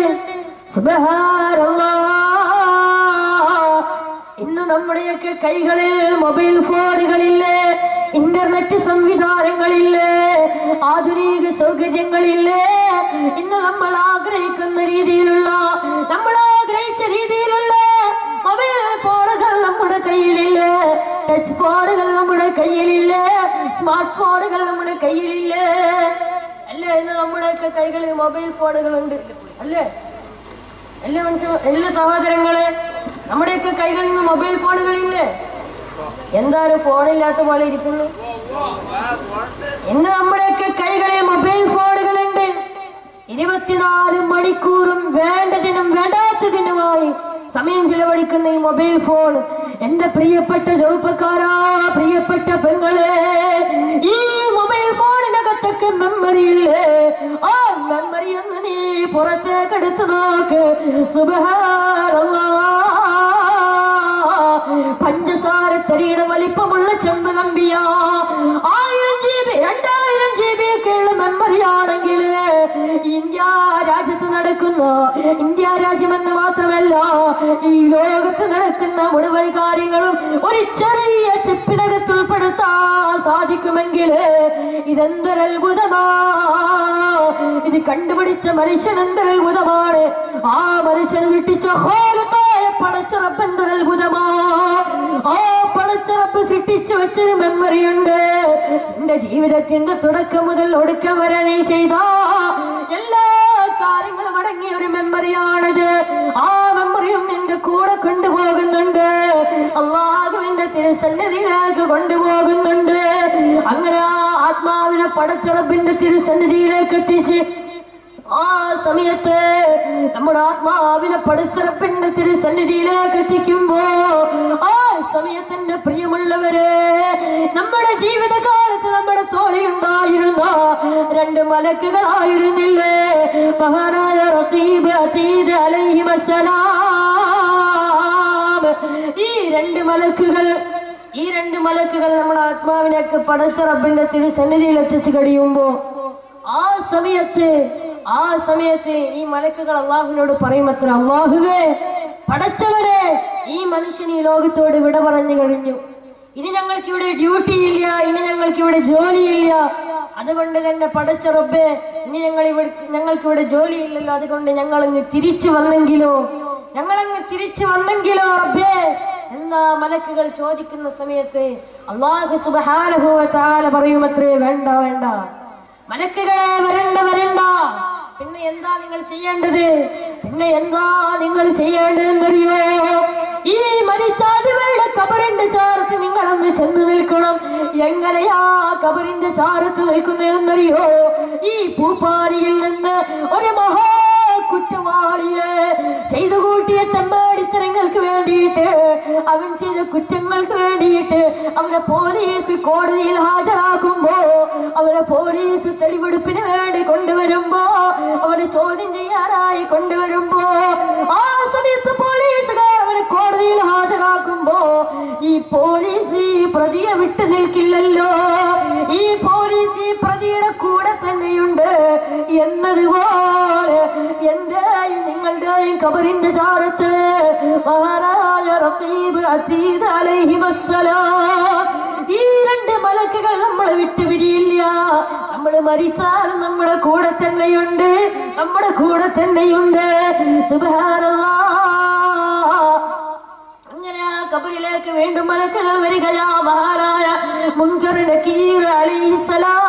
സുബ്ഹാനല്ലാഹ്. ഇന്ന് നമ്മുടെയൊക്കെ കൈകളിൽ മൊബൈൽ ഫോണുകളില്ലേ ഇന്റർനെറ്റ് സംവിധാനങ്ങളില്ലേ ആധുനിക സൗകര്യങ്ങളില്ലേ ഇന്ന് നമ്മൾ ആഗ്രഹിക്കുന്ന രീതിയിലുള്ള നമ്മൾ ആഗ്രഹിച്ച രീതിയിലുള്ള മൊബൈൽ ഫോണുകൾ നമ്മുടെ കയ്യിലില്ലേ ടച്ച് ഫോണുകൾ നമ്മുടെ കയ്യിലില്ലേ സ്മാർട്ട് ഫോണുകൾ നമ്മുടെ കയ്യിലില്ലേ അല്ലേ ഇന്ന് നമ്മുടെയൊക്കെ കൈകളിൽ മൊബൈൽ ഫോണുകളുണ്ട് അല്ലേ എല്ലാ മനുഷ്യ എല്ലാ സഹോദരങ്ങളെ നമ്മുടെയൊക്കെ കൈകളിൽ നിന്ന് മൊബൈൽ ഫോണുകളില്ലേ എന്തായാലും ഫോണില്ലാത്ത പോലെ ഇരിക്കുന്നു ഇന്ന് നമ്മുടെയൊക്കെ കൈകളിൽ മൊബൈൽ ഫോണുകളുണ്ട് ഇരുപത്തിനാല് മണിക്കൂറും വേണ്ടതിനും വേണ്ടാത്തതിനുമായി സമയം ചിലവഴിക്കുന്ന ഈ മൊബൈൽ ഫോൺ എന്റെ പ്രിയപ്പെട്ട ചെറുപ്പക്കാരാ പ്രിയപ്പെട്ട പെങ്ങളെ ഈ മൊബൈൽ ഫോണിനകത്തൊക്കെ മെമ്മറി ഇല്ലേ ആ മെമ്മറി ഒന്ന് നീ പുറത്തേക്ക് എടുത്തു നോക്ക് സുബഹാനല്ലാഹ് പഞ്ചസാര തരിയുടെ വലിപ്പമുള്ള ചെമ്പ് കമ്പിയ ആയിരം ജി ബി രണ്ടായിരം ജി ബി ഒക്കെ ഉള്ള മെമ്മറി ആണെങ്കിൽ ഇന്ത്യ രാജ്യത്ത് നടക്കുന്ന ഇന്ത്യ രാജ്യമെന്ന് മാത്രമല്ല ഈ ലോകത്ത് നടക്കുന്ന മുഴുവൻ കാര്യങ്ങളും ഒരു ചെറിയ ചിപ്പിനകത്ത് ഉൾപ്പെടുത്താൻ സാധിക്കുമെങ്കിൽ ഇതെന്തൊരത്ഭുതമാ ഇത് കണ്ടുപിടിച്ച മനുഷ്യൻ എന്തൊരത്ഭുതമാണ് ആ മനുഷ്യന് കിട്ടിച്ച ഹോലമായ പടച്ചിറപ്പെന്തൊരത്ഭുതമാ ആ പടച്ചിറപ്പ് സൃഷ്ടിച്ചു വെച്ചൊരു മെമ്മറി ഉണ്ട് എന്റെ ജീവിതത്തിന്റെ തുടക്കം മുതൽ ഒടുക്കം വരെ നീ ചെയ്ത എല്ലാ കാര്യങ്ങളും അടങ്ങിയ ഒരു മെമ്മറിയാണിത് ആ മെമ്മറിയും നിന്റെ കൂടെ കൊണ്ടുപോകുന്നുണ്ട് അള്ളാഹുവിന്റെ തിരുസന്നിധിയിലേക്ക് കൊണ്ടുപോകുന്നുണ്ട് അങ്ങനെ ആ ആത്മാവിനെ പടച്ചിറപ്പിന്റെ തിരുസന്നിധിയിലേക്ക് എത്തിച്ച് ആ സമയത്ത് നമ്മുടെ ആത്മാവിനെ പടച്ചിറപ്പിന്റെ തിരുസന്നിധിയിലേക്ക് എത്തിക്കുമ്പോ ആ സമയത്തിന്റെ പ്രിയമുള്ളവരെ നമ്മുടെ ജീവിതകാലത്ത് നമ്മുടെ തോളിയുണ്ടായിരുന്ന രണ്ട് മലക്കുകളായിരുന്നില്ലേ മഹാനായ റഖീബ് അതീദ് അലൈഹിമസ്സലാം ഈ രണ്ട് മലക്കുകൾ ഈ രണ്ട് മലക്കുകൾ നമ്മുടെ ആത്മാവിനൊക്കെ പടച്ചിറപ്പിന്റെ തിരുസന്നിധിയിൽ എത്തിച്ചു കഴിയുമ്പോ ആ സമയത്ത് ആ സമയത്ത് ഈ മലക്കുകൾ അള്ളാഹുവിനോട് പറയുമത്ര അള്ളാഹുവേ പടച്ചവരെ ഈ മനുഷ്യൻ ഈ ലോകത്തോട് വിട പറഞ്ഞു കഴിഞ്ഞു ഇനി ഞങ്ങൾക്ക് ഇവിടെ ഡ്യൂട്ടി ഇല്ല ഇനി ഞങ്ങൾക്ക് ഇവിടെ ജോലിയില്ല അതുകൊണ്ട് തന്നെ പടച്ച റബ്ബേ ഇനി ഞങ്ങൾ ഇവിടെ ഞങ്ങൾക്ക് ഇവിടെ ജോലിയില്ലല്ലോ അതുകൊണ്ട് ഞങ്ങൾ അങ്ങ് തിരിച്ചു വന്നെങ്കിലോ ഞങ്ങളങ്ങ് തിരിച്ചു വന്നെങ്കിലോ റബ്ബേ എന്നാ മലക്കുകൾ ചോദിക്കുന്ന സമയത്ത് അള്ളാഹു സുബഹാനഹുവ താല പറയുമത്രേ വേണ്ട വേണ്ട മലക്കുകളെ വരണ്ട വരണ്ട പിന്നെ എന്താ നിങ്ങൾ ചെയ്യേണ്ടത് പിന്നെ എന്താ നിങ്ങൾ ചെയ്യേണ്ടതെന്നറിയോ ഈ മരിച്ചാടുകളുടെ കബറിന്റെ ചാരത്ത് നിങ്ങളൊന്ന് ചെന്ന് നിൽക്കണം എങ്ങനെയാ കബറിന്റെ ചാരത്ത് നിൽക്കുന്നതെന്നറിയോ ഈ പൂപ്പാരിയിൽ നിന്ന് ഒരു മഹാ കുറ്റവാളിയെ ചെയ്തു കൂട്ടിയ തെമ്മാടിത്തരങ്ങൾക്ക് വേണ്ടിയിട്ട് അവൻ ചെയ്ത കുറ്റങ്ങൾക്ക് വേണ്ടിയിട്ട് അവനെ പോലീസ് കോടതിയിൽ ഹാജരാക്കുമ്പോ അവനെ പോലീസ് തെളിവെടുപ്പിന് വേണ്ടി കൊണ്ടുവരുമ്പോ അവനെ ചോദ്യം ചെയ്യാനായി കൊണ്ടുവരുമ്പോ ആ സമയത്ത് പോലീസുകാർ അവനെ കോടതിയിൽ ഹാജരാക്കുമ്പോ ഈ പോലീസ് ഈ പ്രതിയെ വിട്ടു നിൽക്കില്ലല്ലോ ഈ പോലീസ് ഈ പ്രതിയുടെ കൂടെ തന്നെയുണ്ട് എന്നതുപോലെ എന്റെയും നിങ്ങളുടെയും കബറിന്റെ ചാരത്ത് മഹാരായ റഖീബ് അതീദ് അലൈഹിമസ്സലാം ഈ രണ്ട് മലക്കുകൾ നമ്മളെ വിട്ടുപിരിയില്ല നമ്മൾ മരിച്ചാലും നമ്മുടെ കൂടെ തന്നെയുണ്ട് നമ്മുടെ കൂടെ തന്നെയുണ്ട് സുബഹാനല്ലാഹ് അങ്ങനെ ആ കബറിലേക്ക് വീണ്ടും മലക്കുകൾ വരികയാ മഹാരായ മുൻകർ നക്കീർ അലൈഹിസ്സലാം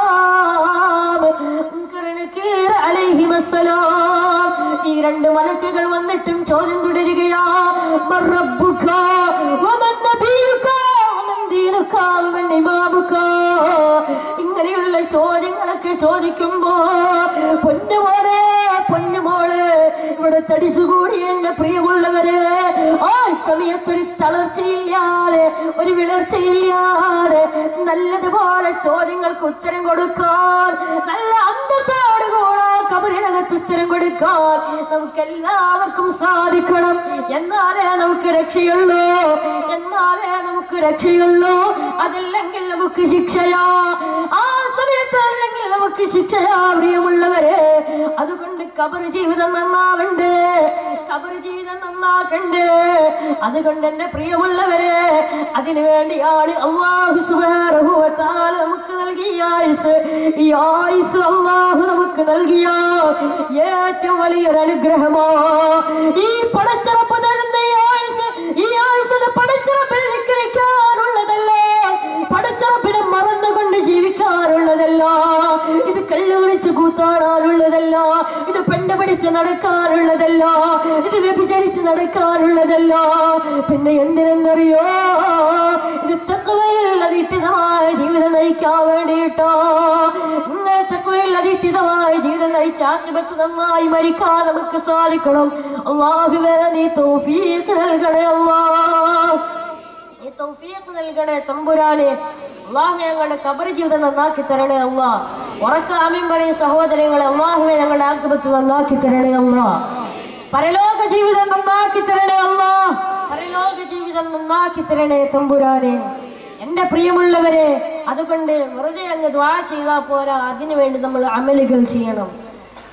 മുൻകർ നക്കീർ അലൈഹിമസ്സലാം ഈ രണ്ട് മലക്കുകൾ വന്നിട്ടും ചോദ്യം തുടരുകയാ മർ റബ്ബുക വമൻ നബിയുക വമൻ ദീനുക വമൻ ഇമാമുക ഇങ്ങനെയുള്ള ചോദ്യങ്ങളൊക്കെ ചോദിക്കുമ്പോ പൊന്നുമോനെ പൊന്നുമോള് ഇവിടെ തടിച്ചുകൂടി എന്റെ പ്രിയമുള്ളവര് ആ സമയത്തൊരു തളർച്ചയില്ലാതെ ഒരു വിളർച്ചയില്ലാതെ നല്ലതുപോലെ ചോദ്യങ്ങൾക്ക് ഉത്തരം കൊടുക്കാൻ നല്ല അന്തസ്സോട് കൂടെ കബറിനകത്ത് ഉത്തരം കൊടുക്കാൻ നമുക്ക് എല്ലാവർക്കും സാധിക്കണം എന്നാലേ നമുക്ക് രക്ഷയുള്ളൂ എന്നാലേ നമുക്ക് രക്ഷയുള്ളൂ അതല്ലെങ്കിൽ നമുക്ക് ശിക്ഷയാ ആ സമയത്ത് അല്ലെങ്കിൽ നമുക്ക് ശിക്ഷയാ പ്രിയമുള്ളവരെ അതുകൊണ്ട് കബർ ജീവിതം നന്നാവണ്ട് കബർ ജീവിതം നന്നാക്കണ്ട് അതുകൊണ്ട് എന്റെ പ്രിയമുള്ളവരെ അതിനു വേണ്ടിയാണ് അള്ളാഹു സുബ്ഹാനഹു വ തആല നമുക്ക് നൽകിയ ആയുസ് ഈ ആയുസ് അള്ളാഹു നമുക്ക് നൽകിയ ഏറ്റവും വലിയൊരു അനുഗ്രഹമോ ഈ പടച്ചിറപ്പ് തരുന്ന ഈ ആയുസ് ഈ ആയുസിന് പടച്ചിറപ്പിൽ നിൽക്കാറുള്ളതല്ല പടച്ചിറപ്പിനെ മറന്നുകൊണ്ട് ജീവിക്കാറുള്ളതല്ല ഇത് കല്ലുകളിച്ച് കൂത്താടാനുള്ളതല്ല ഇത് പെണ്ണ് പിടിച്ച് നടക്കാറുള്ളതല്ല ഇത് വ്യഭിചരിച്ച് നടക്കാറുള്ളതല്ല പിന്നെ എന്തിനെന്നറിയോ ഇത് തക്കവയിൽ അധിഷ്ഠിതമായ ജീവിതം നയിക്കാൻ വേണ്ടിയിട്ടോ ഇങ്ങനെ തക്കവയിൽ അധിഷ്ഠിതമായ ജീവിതം നയിച്ച് ആത്മഹത്യ നന്നായി മരിക്കാൻ നമുക്ക് സാധിക്കണം അള്ളാഹുവേ നീ തോഫീക്ക് നൽകണേ അല്ലാ നീ തൗഫീഖ് നൽകണേ തമ്പുരാനെ അള്ളാഹു ഞങ്ങളുടെ കബർ ജീവിതം നന്നാക്കി തരണേ അല്ലാ ഉറക്ക ആമീൻ പറയും സഹോദരങ്ങളെ അള്ളാഹുവെ ഞങ്ങളുടെ ആക്രമത്ത് നന്നാക്കി തരണേ അല്ലാ പരലോക ജീവിതം നന്നാക്കി തരണേ അല്ലാ പരലോക ജീവിതം നന്നാക്കി തരണേ തമ്പുരാനെ എന്റെ പ്രിയമുള്ളവരെ അതുകൊണ്ട് വെറുതെ അങ്ങ് ദ്വാ ചെയ്താൽ പോരാ അതിനു വേണ്ടി നമ്മൾ അമലുകൾ ചെയ്യണം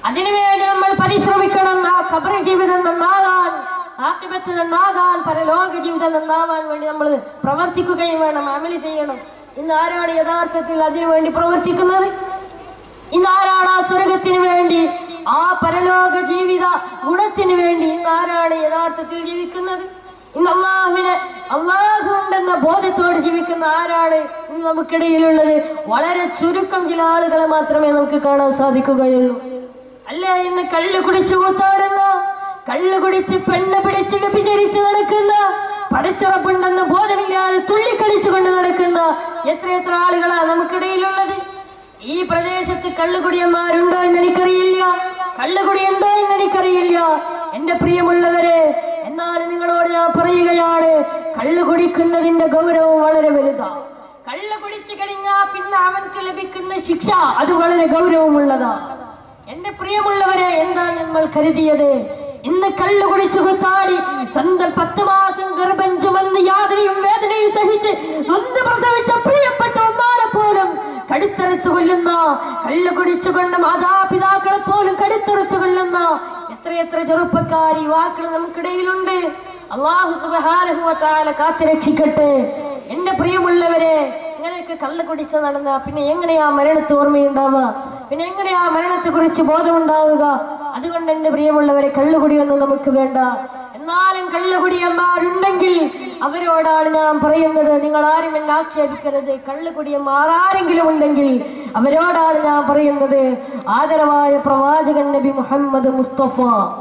അതിനുവേണ്ടി നമ്മൾ പരിശ്രമിക്കണം ആ ഖബർ ജീവിതം നന്നാകാൻ ആത്മഹത്യ നന്നാകാൻ പരലോക ജീവിതം നന്നാവാൻ വേണ്ടി നമ്മൾ പ്രവർത്തിക്കുകയും വേണം അമല് ചെയ്യണം ഇന്ന് ആരാണ് യഥാർത്ഥത്തിൽ അതിനു വേണ്ടി പ്രവർത്തിക്കുന്നത് ഇന്ന് ആരാണ് ആ സ്വർഗത്തിന് വേണ്ടി ആ പരലോക ജീവിത ഗുണത്തിന് വേണ്ടി ഇന്ന് ആരാണ് യഥാർത്ഥത്തിൽ ജീവിക്കുന്നത് ഇന്ന് അള്ളാഹുവിനെ അള്ളാഹു ഉണ്ടെന്ന ബോധത്തോട് ജീവിക്കുന്ന ആരാണ് ഇന്ന് നമുക്കിടയിലുള്ളത് വളരെ ചുരുക്കം ചില ആളുകളെ മാത്രമേ നമുക്ക് കാണാൻ സാധിക്കുകയുള്ളൂ അല്ലേ ഇന്ന് കള്ളു കുടിച്ചു കൂത്താടുന്ന കള്ളു കുടിച്ച് പെണ്ണ് പിടിച്ച് വ്യഭിചരിച്ച് നടക്കുന്ന പടച്ചുറപ്പുണ്ടെന്ന ബോധമില്ലാതെ തുള്ളിക്കളിച്ചുകൊണ്ട് നടക്കുന്ന എത്രയെത്ര ആളുകളാ നമുക്കിടയിലുള്ളത് ഈ പ്രദേശത്ത് കള്ളുകുടിയന്മാരുണ്ടോ എന്ന് എനിക്കറിയില്ല കള്ളുകുടിയുണ്ടോ എന്ന് എനിക്കറിയില്ല എന്റെ പ്രിയമുള്ളവരെ എന്നാൽ നിങ്ങളോട് ഞാൻ പറയുകയാണ് കള്ളു കുടിക്കുന്നതിന്റെ ഗൗരവം വളരെ വലുതാണ് കള്ളു കുടിച്ചു കഴിഞ്ഞാൽ പിന്നെ അവൻക്ക് ലഭിക്കുന്ന ശിക്ഷ അത് വളരെ ഗൗരവമുള്ളതാണ് എന്റെ പ്രിയമുള്ളവരെ എന്താ നമ്മൾ കരുതിയത് ഇന്ന് കള്ളു കുടിച്ചു കുത്താടി സ്വന്തം പത്ത് മാസം ഗർഭം ചുമന്ന് യാതനയും വേദനയും സഹിച്ച് നൊന്ത് പ്രസവിച്ച പ്രിയപ്പെട്ട ഒന്നാളെ പോലും കടുത്തെടുത്തു കൊല്ലുന്ന കള്ളു കുടിച്ചുകൊണ്ട് മാതാപിതാക്കളെ പോലും കടുത്തെടുത്തു കൊല്ലുന്ന എത്രയെത്ര ചെറുപ്പക്കാർ യുവാക്കൾ നമുക്കിടയിലുണ്ട് അള്ളാഹു സുബഹാരഹുവത്താല കാത്തുരക്ഷിക്കട്ടെ എന്റെ പ്രിയമുള്ളവരെ ഇങ്ങനെയൊക്കെ കള്ളു കുടിച്ച് നടന്ന പിന്നെ എങ്ങനെയാ മരണത്തെ ഓർമ്മയുണ്ടാവുക പിന്നെ എങ്ങനെയാ മരണത്തെ കുറിച്ച് ബോധമുണ്ടാവുക അതുകൊണ്ട് എന്റെ പ്രിയമുള്ളവരെ കള്ളുകുടിയൊന്നും നമുക്ക് വേണ്ട എന്നാലും കള്ളുകുടിയന്മാരുണ്ടെങ്കിൽ അവരോടാണ് ഞാൻ പറയുന്നത് നിങ്ങൾ ആരും എന്നെ ആക്ഷേപിക്കരുത് കള്ളുകുടിയന്മാർ ആരെങ്കിലും ഉണ്ടെങ്കിൽ അവരോടാണ് ഞാൻ പറയുന്നത് ആദരവായ പ്രവാചകൻ നബി മുഹമ്മദ് മുസ്തഫ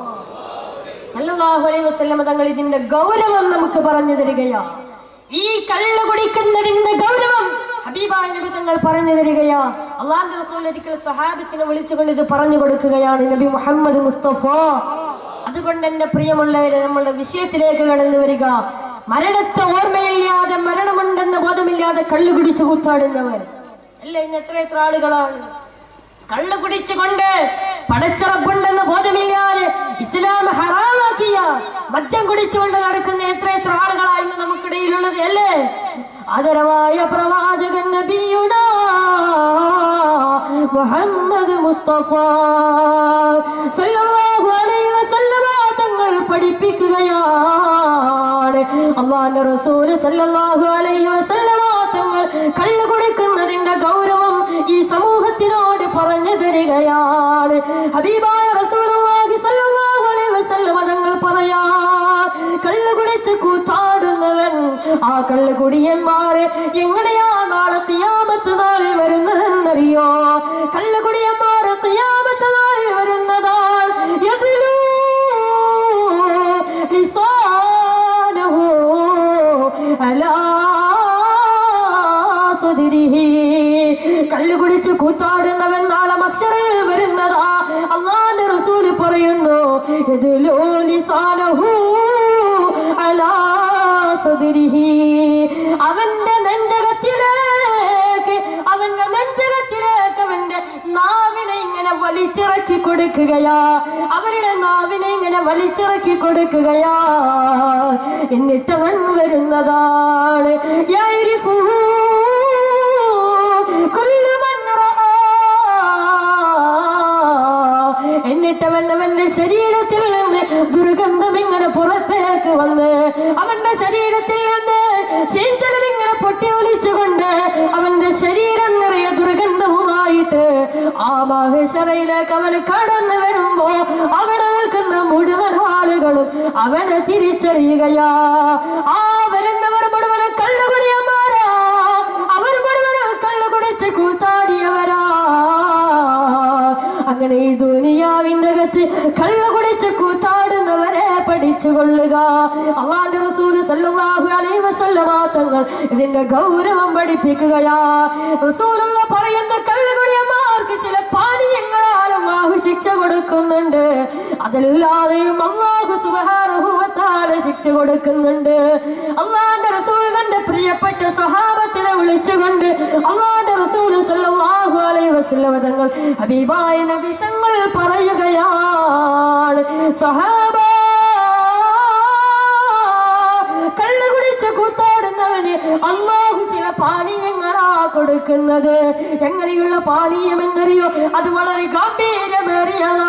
സല്ലല്ലാഹു അലൈഹി വസല്ലമ തങ്ങൾ ഇതിന്റെ ഗൗരവം നമുക്ക് പറഞ്ഞു തരികയാ ഈ കള്ളു കുടിക്കുന്നതിന്റെ ഗൗരവം ഹബീബായ നബി തങ്ങൾ പറഞ്ഞു തരികയാ അള്ളാഹു റസൂൽ ഒരിക്കൽ സഹാബത്തിനെ വിളിച്ചുകൊണ്ട് ഇത് പറഞ്ഞു കൊടുക്കുകയാണ് നബി മുഹമ്മദ് മുസ്തഫ അതുകൊണ്ട് എന്റെ പ്രിയമുള്ളവരെ നമ്മളുടെ വിഷയത്തിലേക്ക് കടന്നു വരിക മരണത്തെ ഓർമ്മയില്ലാതെ മരണമുണ്ടെന്ന ബോധമില്ലാതെ കള്ളു കുടിച്ചു കൂത്താടുന്നവർ അല്ല ഇന്ന് എത്ര എത്ര ആളുകളാണ് കള്ളു കുടിച്ചുകൊണ്ട് പടച്ചറപ്പുണ്ടെന്ന് ബോധമില്ലാതെ ഇസ്ലാം ഹറാമാക്കിയ മദ്യം കുടിച്ചുകൊണ്ട് നടക്കുന്ന എത്ര എത്ര ആളുകളായിരുന്നു നമുക്കിടയിലുള്ളത് അല്ലേ ആദരവായ പ്രവാചകൻ നബിയുട മുഹമ്മദ് മുസ്തഫ സല്ലല്ലാഹു അലൈഹി വസല്ലമ തങ്ങൾ പഠിപ്പിക്കുകയാണ് അള്ളാന്റെ റസൂൽ സല്ലല്ലാഹു അലൈഹി വസല്ലമ തങ്ങൾ കള്ളു കുടിക്കുന്നതിന്റെ ഗൗരവം ഈ സമൂഹത്തിനോട് പറഞ്ഞു തരികയാണ് ഹബീബായ റസൂലുള്ളാഹി സ്വല്ലല്ലാഹു അലൈഹി വസല്ലമ തങ്ങൾ പറയാ കള്ളു കുടിച്ച് കൂത്താടുന്നവൻ ആ കള്ളു കുടിയന്മാര് എങ്ങനെയാ നാളെ കിയാമത്ത് നാളിൽ വരുന്നതെന്നറിയോ കള്ളു കുടിയന്മാര് കിയാമത്ത് നാളിൽ വരുന്നതാൾ യദ്ലൂ ലിസാനഹു അലാ സുദിരിഹി. കള്ളു കുടിച്ച് കൂത്താടുന്നവൻ നാളെ മക്ഷറയിൽ വരുന്നതാ അള്ളാന്റെ റസൂല് പറയുന്നു യദ്ലൂ ലിസാനഹു അലാ സുദിരിഹി. അവന്റെ നെഞ്ചകത്തിലേക്ക് അവന്റെ നെഞ്ചകത്തിലേക്ക് അവന്റെ നാവിനെ ഇങ്ങനെ വലിച്ചിറക്കി കൊടുക്കുകയാ അവരുടെ നാവിനെ ഇങ്ങനെ വലിച്ചിറക്കി കൊടുക്കുകയാ എന്നിട്ടവൻ വരുന്നതാണ് യഅരിഫുഹു കുല്ലു മൻ റആ. എന്നിട്ടവൻ അവന്റെ ശരീരത്തിൽ നിന്ന് ദുർഗന്ധം ഇങ്ങനെ പുറത്തേക്ക് വന്ന് അവന്റെ ശരീരത്തിൽ നിന്ന് ചീന്തലും ഇങ്ങനെ പൊട്ടി ഒലിച്ചുകൊണ്ട് അവന്റെ ശരീരം നിറയെ ദുർഗന്ധവുമായിട്ട് ആ മഹേശ്വരയിലേക്ക് അവൻ കടന്നു വരുമ്പോ അവിടെ നിൽക്കുന്ന മുഴുവൻ ആളുകളും അവനെ തിരിച്ചറിയുകയാ ആ വരുന്നവർ മുഴുവൻ കള്ളുകുടിയന്മാരാ അവർ മുഴുവൻ കള്ളുകുടിച്ച് കൂത്താടിയവരാ അങ്ങനെ ഈ ദുനിയാവിന്റെ അകത്ത് കള്ളു കുടിച്ച് കൂത്താടുന്നവരെ പഠിച്ചു കൊള്ളുക അള്ളാന്റെ റസൂല് സല്ലല്ലാഹു അലൈഹി വസല്ലമ തങ്ങൾ ഇതിന്റെ ഗൗരവം പഠിപ്പിക്കുകയാ റസൂലുള്ള പറയുന്ന കള്ളുകുടിയന്മാർക്ക് ചില പാനീയങ്ങളാലും അള്ളാഹു ശിക്ഷ കൊടുക്കുന്നുണ്ട് അതല്ലാതെയും അള്ളാഹു സുബ്ഹാനഹു വ തആല ശിക്ഷ കൊടുക്കുന്നുണ്ട് അള്ളാന്റെ റസൂൽ തന്റെ പ്രിയപ്പെട്ട സ്വഹാബത്തിനെ വിളിച്ചുകൊണ്ട് അള്ളാന്റെ റസൂൽ സല്ലല്ലാഹു അലൈഹി വസല്ലമ തങ്ങൾ ഹബീബായ നബി തങ്ങൾ പറയുകയാണ് സഹാബ കള്ളു കുടിച്ച് കൂത്താടുന്നവന് അള്ളാഹു ചില പാനീയങ്ങളാ കൊടുക്കുന്നത് കൊടുക്കുന്നത് എങ്ങനെയുള്ള പാനീയം എന്നറിയോ അത് വളരെ ഗംഭീരമേറിയതാ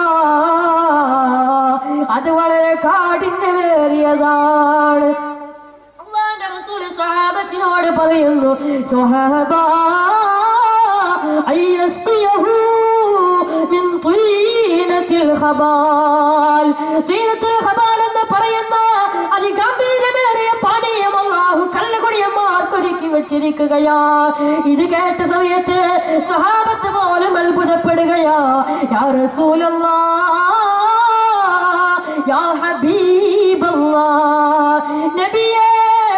അത് വളരെ കാഠിന്യമേറിയതാണ് അള്ളാന്റെ റസൂല് സ്വഹാബത്തിനോട് പറയുന്നു സ്വഹാബ അയ്യസ്തിയഹു മിൻ തീനത്തിൽ ഖബാൽ തീനത്തിൽ ഖബാൽ എന്ന് പറയുന്ന അതിഗംഭീരമേറിയ പാനീയം അല്ലാഹു കള്ളുകുടിയന്മാർക്ക് ഒരുക്കി വെച്ചിരിക്കുകയാ ഇത് കേട്ട സമയത്ത് സ്വഹാബത്ത് പോലും അത്ഭുതപ്പെടുകയാ യാ റസൂലല്ലാഹ് യാ ഹബീബല്ലാഹ് നബിയേ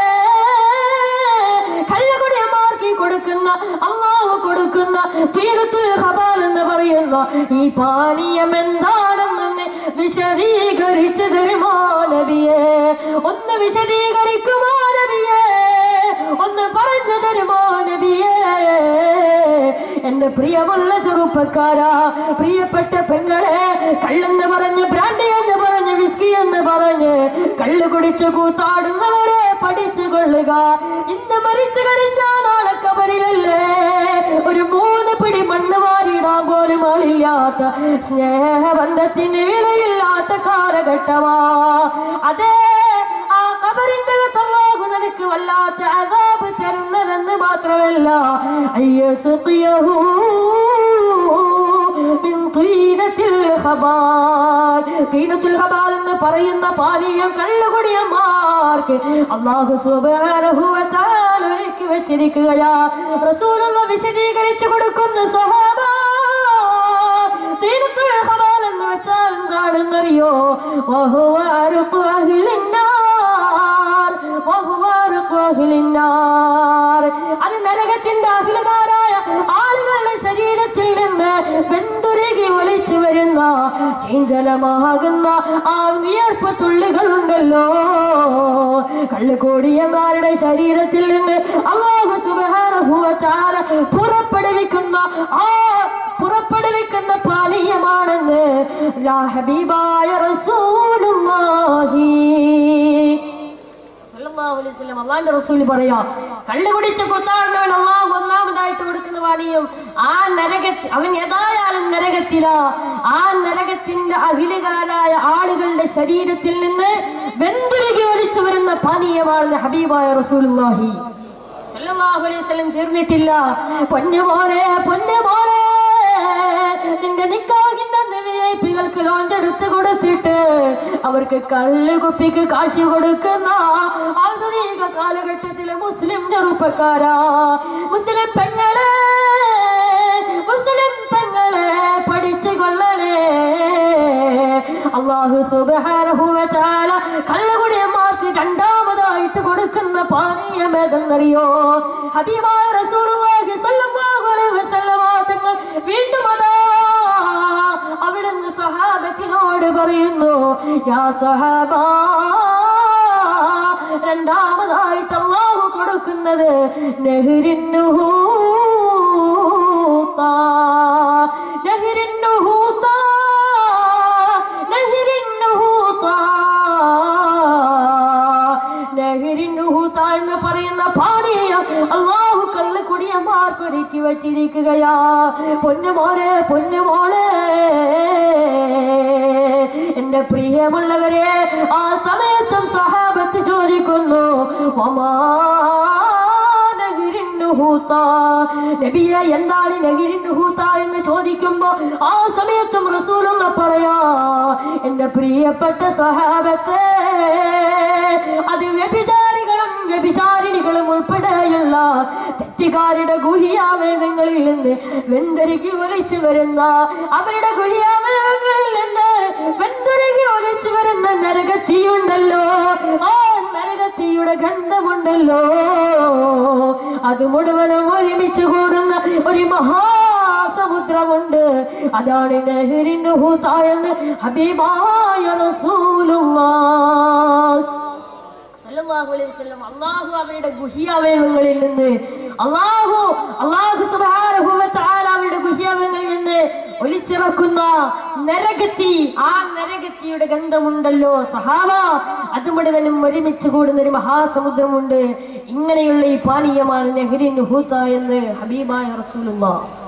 കള്ളകുടിയന്മാർക്ക് കൊടുക്കുന്ന അള്ളാഹു കൊടുക്കുന്ന തീരത്തുൽ ഹബാൽ എന്ന് പറയുന്ന ഈ പാനീയം എന്താണെന്ന് വിശദീകരിച്ചു തരുമോ നബിയെ ഒന്ന് വിശദീകരിക്കുമോ നബിയെ ഒന്ന് പറഞ്ഞു തരുമോ നബിയെ എന്റെ പ്രിയമുള്ള ചെറുപ്പക്കാരാ പ്രിയപ്പെട്ട പെങ്ങളെ കള്ളെന്ന് പറഞ്ഞ് ബ്രാൻഡി എന്ന് പറഞ്ഞ് വിസ്കി എന്ന് പറഞ്ഞ് കള്ളു കുടിച്ച് കൂത്താടുന്നവരെ പഠിച്ചു കൊള്ളുക ഇന്ന് മരിച്ചു കഴിഞ്ഞാൽ നാളെ കബറിലല്ലേ ഒരു മൂന്ന് പിടി മണ്ണ് വാരിയിടാൻ പോലും ആളില്ലാത്ത സ്നേഹബന്ധത്തിന് വിലയില്ലാത്ത കാലഘട്ടമാ അതേ ആ കബറിന്റെ അകത്തല്ലാഹു നിനക്ക് വല്ലാത്ത അതാബ് തരുന്നതെന്ന് മാത്രമല്ല അയ്യസുഖിയഹു മിൻ തീനത്തിൽ ഖബാൽ. തീനത്തിൽ ഖബാൽ എന്ന് പറയുന്ന പാനീയം കല്ലുകുടിയന്മാർക്ക് അള്ളാഹു സുബ്ഹാനഹു വ തആല ഒരുക്കി വെച്ചിരിക്കുകയാ റസൂലുള്ള വിശദീകരിച്ചു കൊടുക്കുന്ന സ്വഹാബ തീനത്തുൽ ഖബാൽ എന്ന് വെച്ചാൽ എന്താണെന്നറിയോ വഹുവ അറുഖു അഹ്ലിന്നാർ വഹുവ അറുഖു അഹ്ലിന്നാർ അത് നരകത്തിന്റെ അഖിലകാരായ ആളുകളുടെ ശരീരത്തിൽ നിന്ന് വെന്തുരുകി ഒലിച്ചു വരുന്ന ചീഞ്ചലമാകുന്ന ആ വിയർപ്പ് തുള്ളികളുണ്ടല്ലോ കള്ളുകൂടിയന്മാരുടെ ശരീരത്തിൽ നിന്ന് അള്ളാഹു സുബ്ഹാനഹു വ തആല പുറപ്പെടുവിക്കുന്ന ആ പുറപ്പെടുവിക്കുന്ന പാനീയമാണെന്ന് ലാ ഹബീബായ റസൂലുള്ളാഹി സല്ലല്ലാഹു അലൈഹി വസല്ലം അള്ളാന്റെ റസൂൽ പറയാ കള്ളു കുടിച്ച് കുത്താടുന്നവൻ അള്ളാഹു ഒന്നാമതായിട്ട് കൊടുക്കുന്ന പാനീയം ആ നരകത്തി അവൻ ഏതായാലും നരകത്തിലാ ആ നരകത്തിന്റെ അഖിലുകാരായ ആളുകളുടെ ശരീരത്തിൽ നിന്ന് വെന്തുരുകി ഒലിച്ചു വരുന്ന പാനീയമാണ് ഹബീബായ റസൂലുള്ളാഹി സല്ലല്ലാഹു അലൈഹി വസല്ലം തീർന്നിട്ടില്ല പൊന്നുമോനെ പൊന്നുമോളെ നിന്റെ നിക്കാഹിന്റെ വി ഐ പികൾക്ക് ലോഞ്ച് എടുത്ത് കൊടുത്തിട്ട് അവർക്ക് കള്ളു കുപ്പിക്ക് കാശ് കൊടുക്കുന്ന ആധുനിക കാലഘട്ടത്തിലെ മുസ്ലിം ചെറുപ്പക്കാരാ മുസ്ലിം പെങ്ങളെ മുസ്ലിം പെങ്ങളെ പഠിച്ചു കൊള്ളണേ അള്ളാഹു സുബ്ഹാനഹു വ തആല കള്ളുകുടിയന്മാർക്ക് രണ്ടാമതായിട്ട് കൊടുക്കുന്ന പാനീയം ഏതെന്നറിയോ ഹബീബായ റസൂലുള്ളാഹി സ്വല്ലല്ലാഹു അലൈഹി വസല്ലമ തങ്ങൾ വീണ്ടും അതാ അവിടുന്ന് സഹാബത്തിനോട് പറയുന്നു യാ സഹാബ രണ്ടാമതായിട്ട് അള്ളാഹു കൊടുക്കുന്നത് നെഹ്റിന്നുഹൂത്താ നെഹ്റിന്നുഹൂത്താ നെഹ്റിന്നുഹൂത്താ നെഹ്റിന്നുഹൂത്താ എന്ന് പറയുന്ന പാനീയം അള്ളാഹു കല്ല് കുടിയന്മാർക്ക് ഒരുക്കി വച്ചിരിക്കുകയാ പൊന്നുമോനെ പൊന്നുമോളെ എന്റെ പ്രിയമുള്ളവരെ ആ സമയത്തും സഹാബത്ത് ചോദിക്കുന്നു ഒമാ നഗിരിന്നുഹൂത്ത. നബിയെ എന്താണ് നഗിരിന്നുഹൂത്ത എന്ന് ചോദിക്കുമ്പോ ആ സമയത്തും റസൂലുള്ള പറയാ എന്റെ പ്രിയപ്പെട്ട സഹാബത്തെ അത് വ്യഭിചാരികളും വ്യഭിചാരിണികളും ഉൾപ്പെടെയുള്ള തെറ്റുകാരുടെ ഗുഹിയാവയവങ്ങളിൽ നിന്ന് വെന്തരുകി ഒലിച്ചു വരുന്ന അവരുടെ ഗുഹിയാവയവങ്ങളിൽ നിന്ന് വെന്തരുകി ഒലിച്ചു വരുന്ന നരകത്തിയുണ്ടല്ലോ ആ നരകത്തിയുടെ ഗന്ധമുണ്ടല്ലോ അത് മുഴുവനും ഒരുമിച്ച് കൂടുന്ന ഒരു മഹാസമുദ്രമുണ്ട് അതാണ് നെഹ്റിന്റെ ഹൂത്തായെന്ന് ഹബീബായ റസൂലുള്ളാഹ് സല്ലല്ലാഹു അലൈഹി വസല്ലം അല്ലാഹു അവരുടെ ഗുഹ്യാവയവങ്ങളിൽ നിന്ന് അല്ലാഹു അല്ലാഹു സുബ്ഹാനഹു വ തആല അവരുടെ ഗുഹ്യാവയവങ്ങളിൽ നിന്ന് ഒലിച്ചിറക്കുന്ന നരകത്തി ആ നരകത്തിയുടെ ഗന്ധമുണ്ടല്ലോ സഹാവ അത് മുഴുവനും ഒരുമിച്ച് കൂടുന്ന ഒരു മഹാസമുദ്രമുണ്ട് ഇങ്ങനെയുള്ള ഈ പാനീയമാണ് നെഹ്റിൻ ഹൂത്ത എന്ന് ഹബീബായ റസൂലുള്ള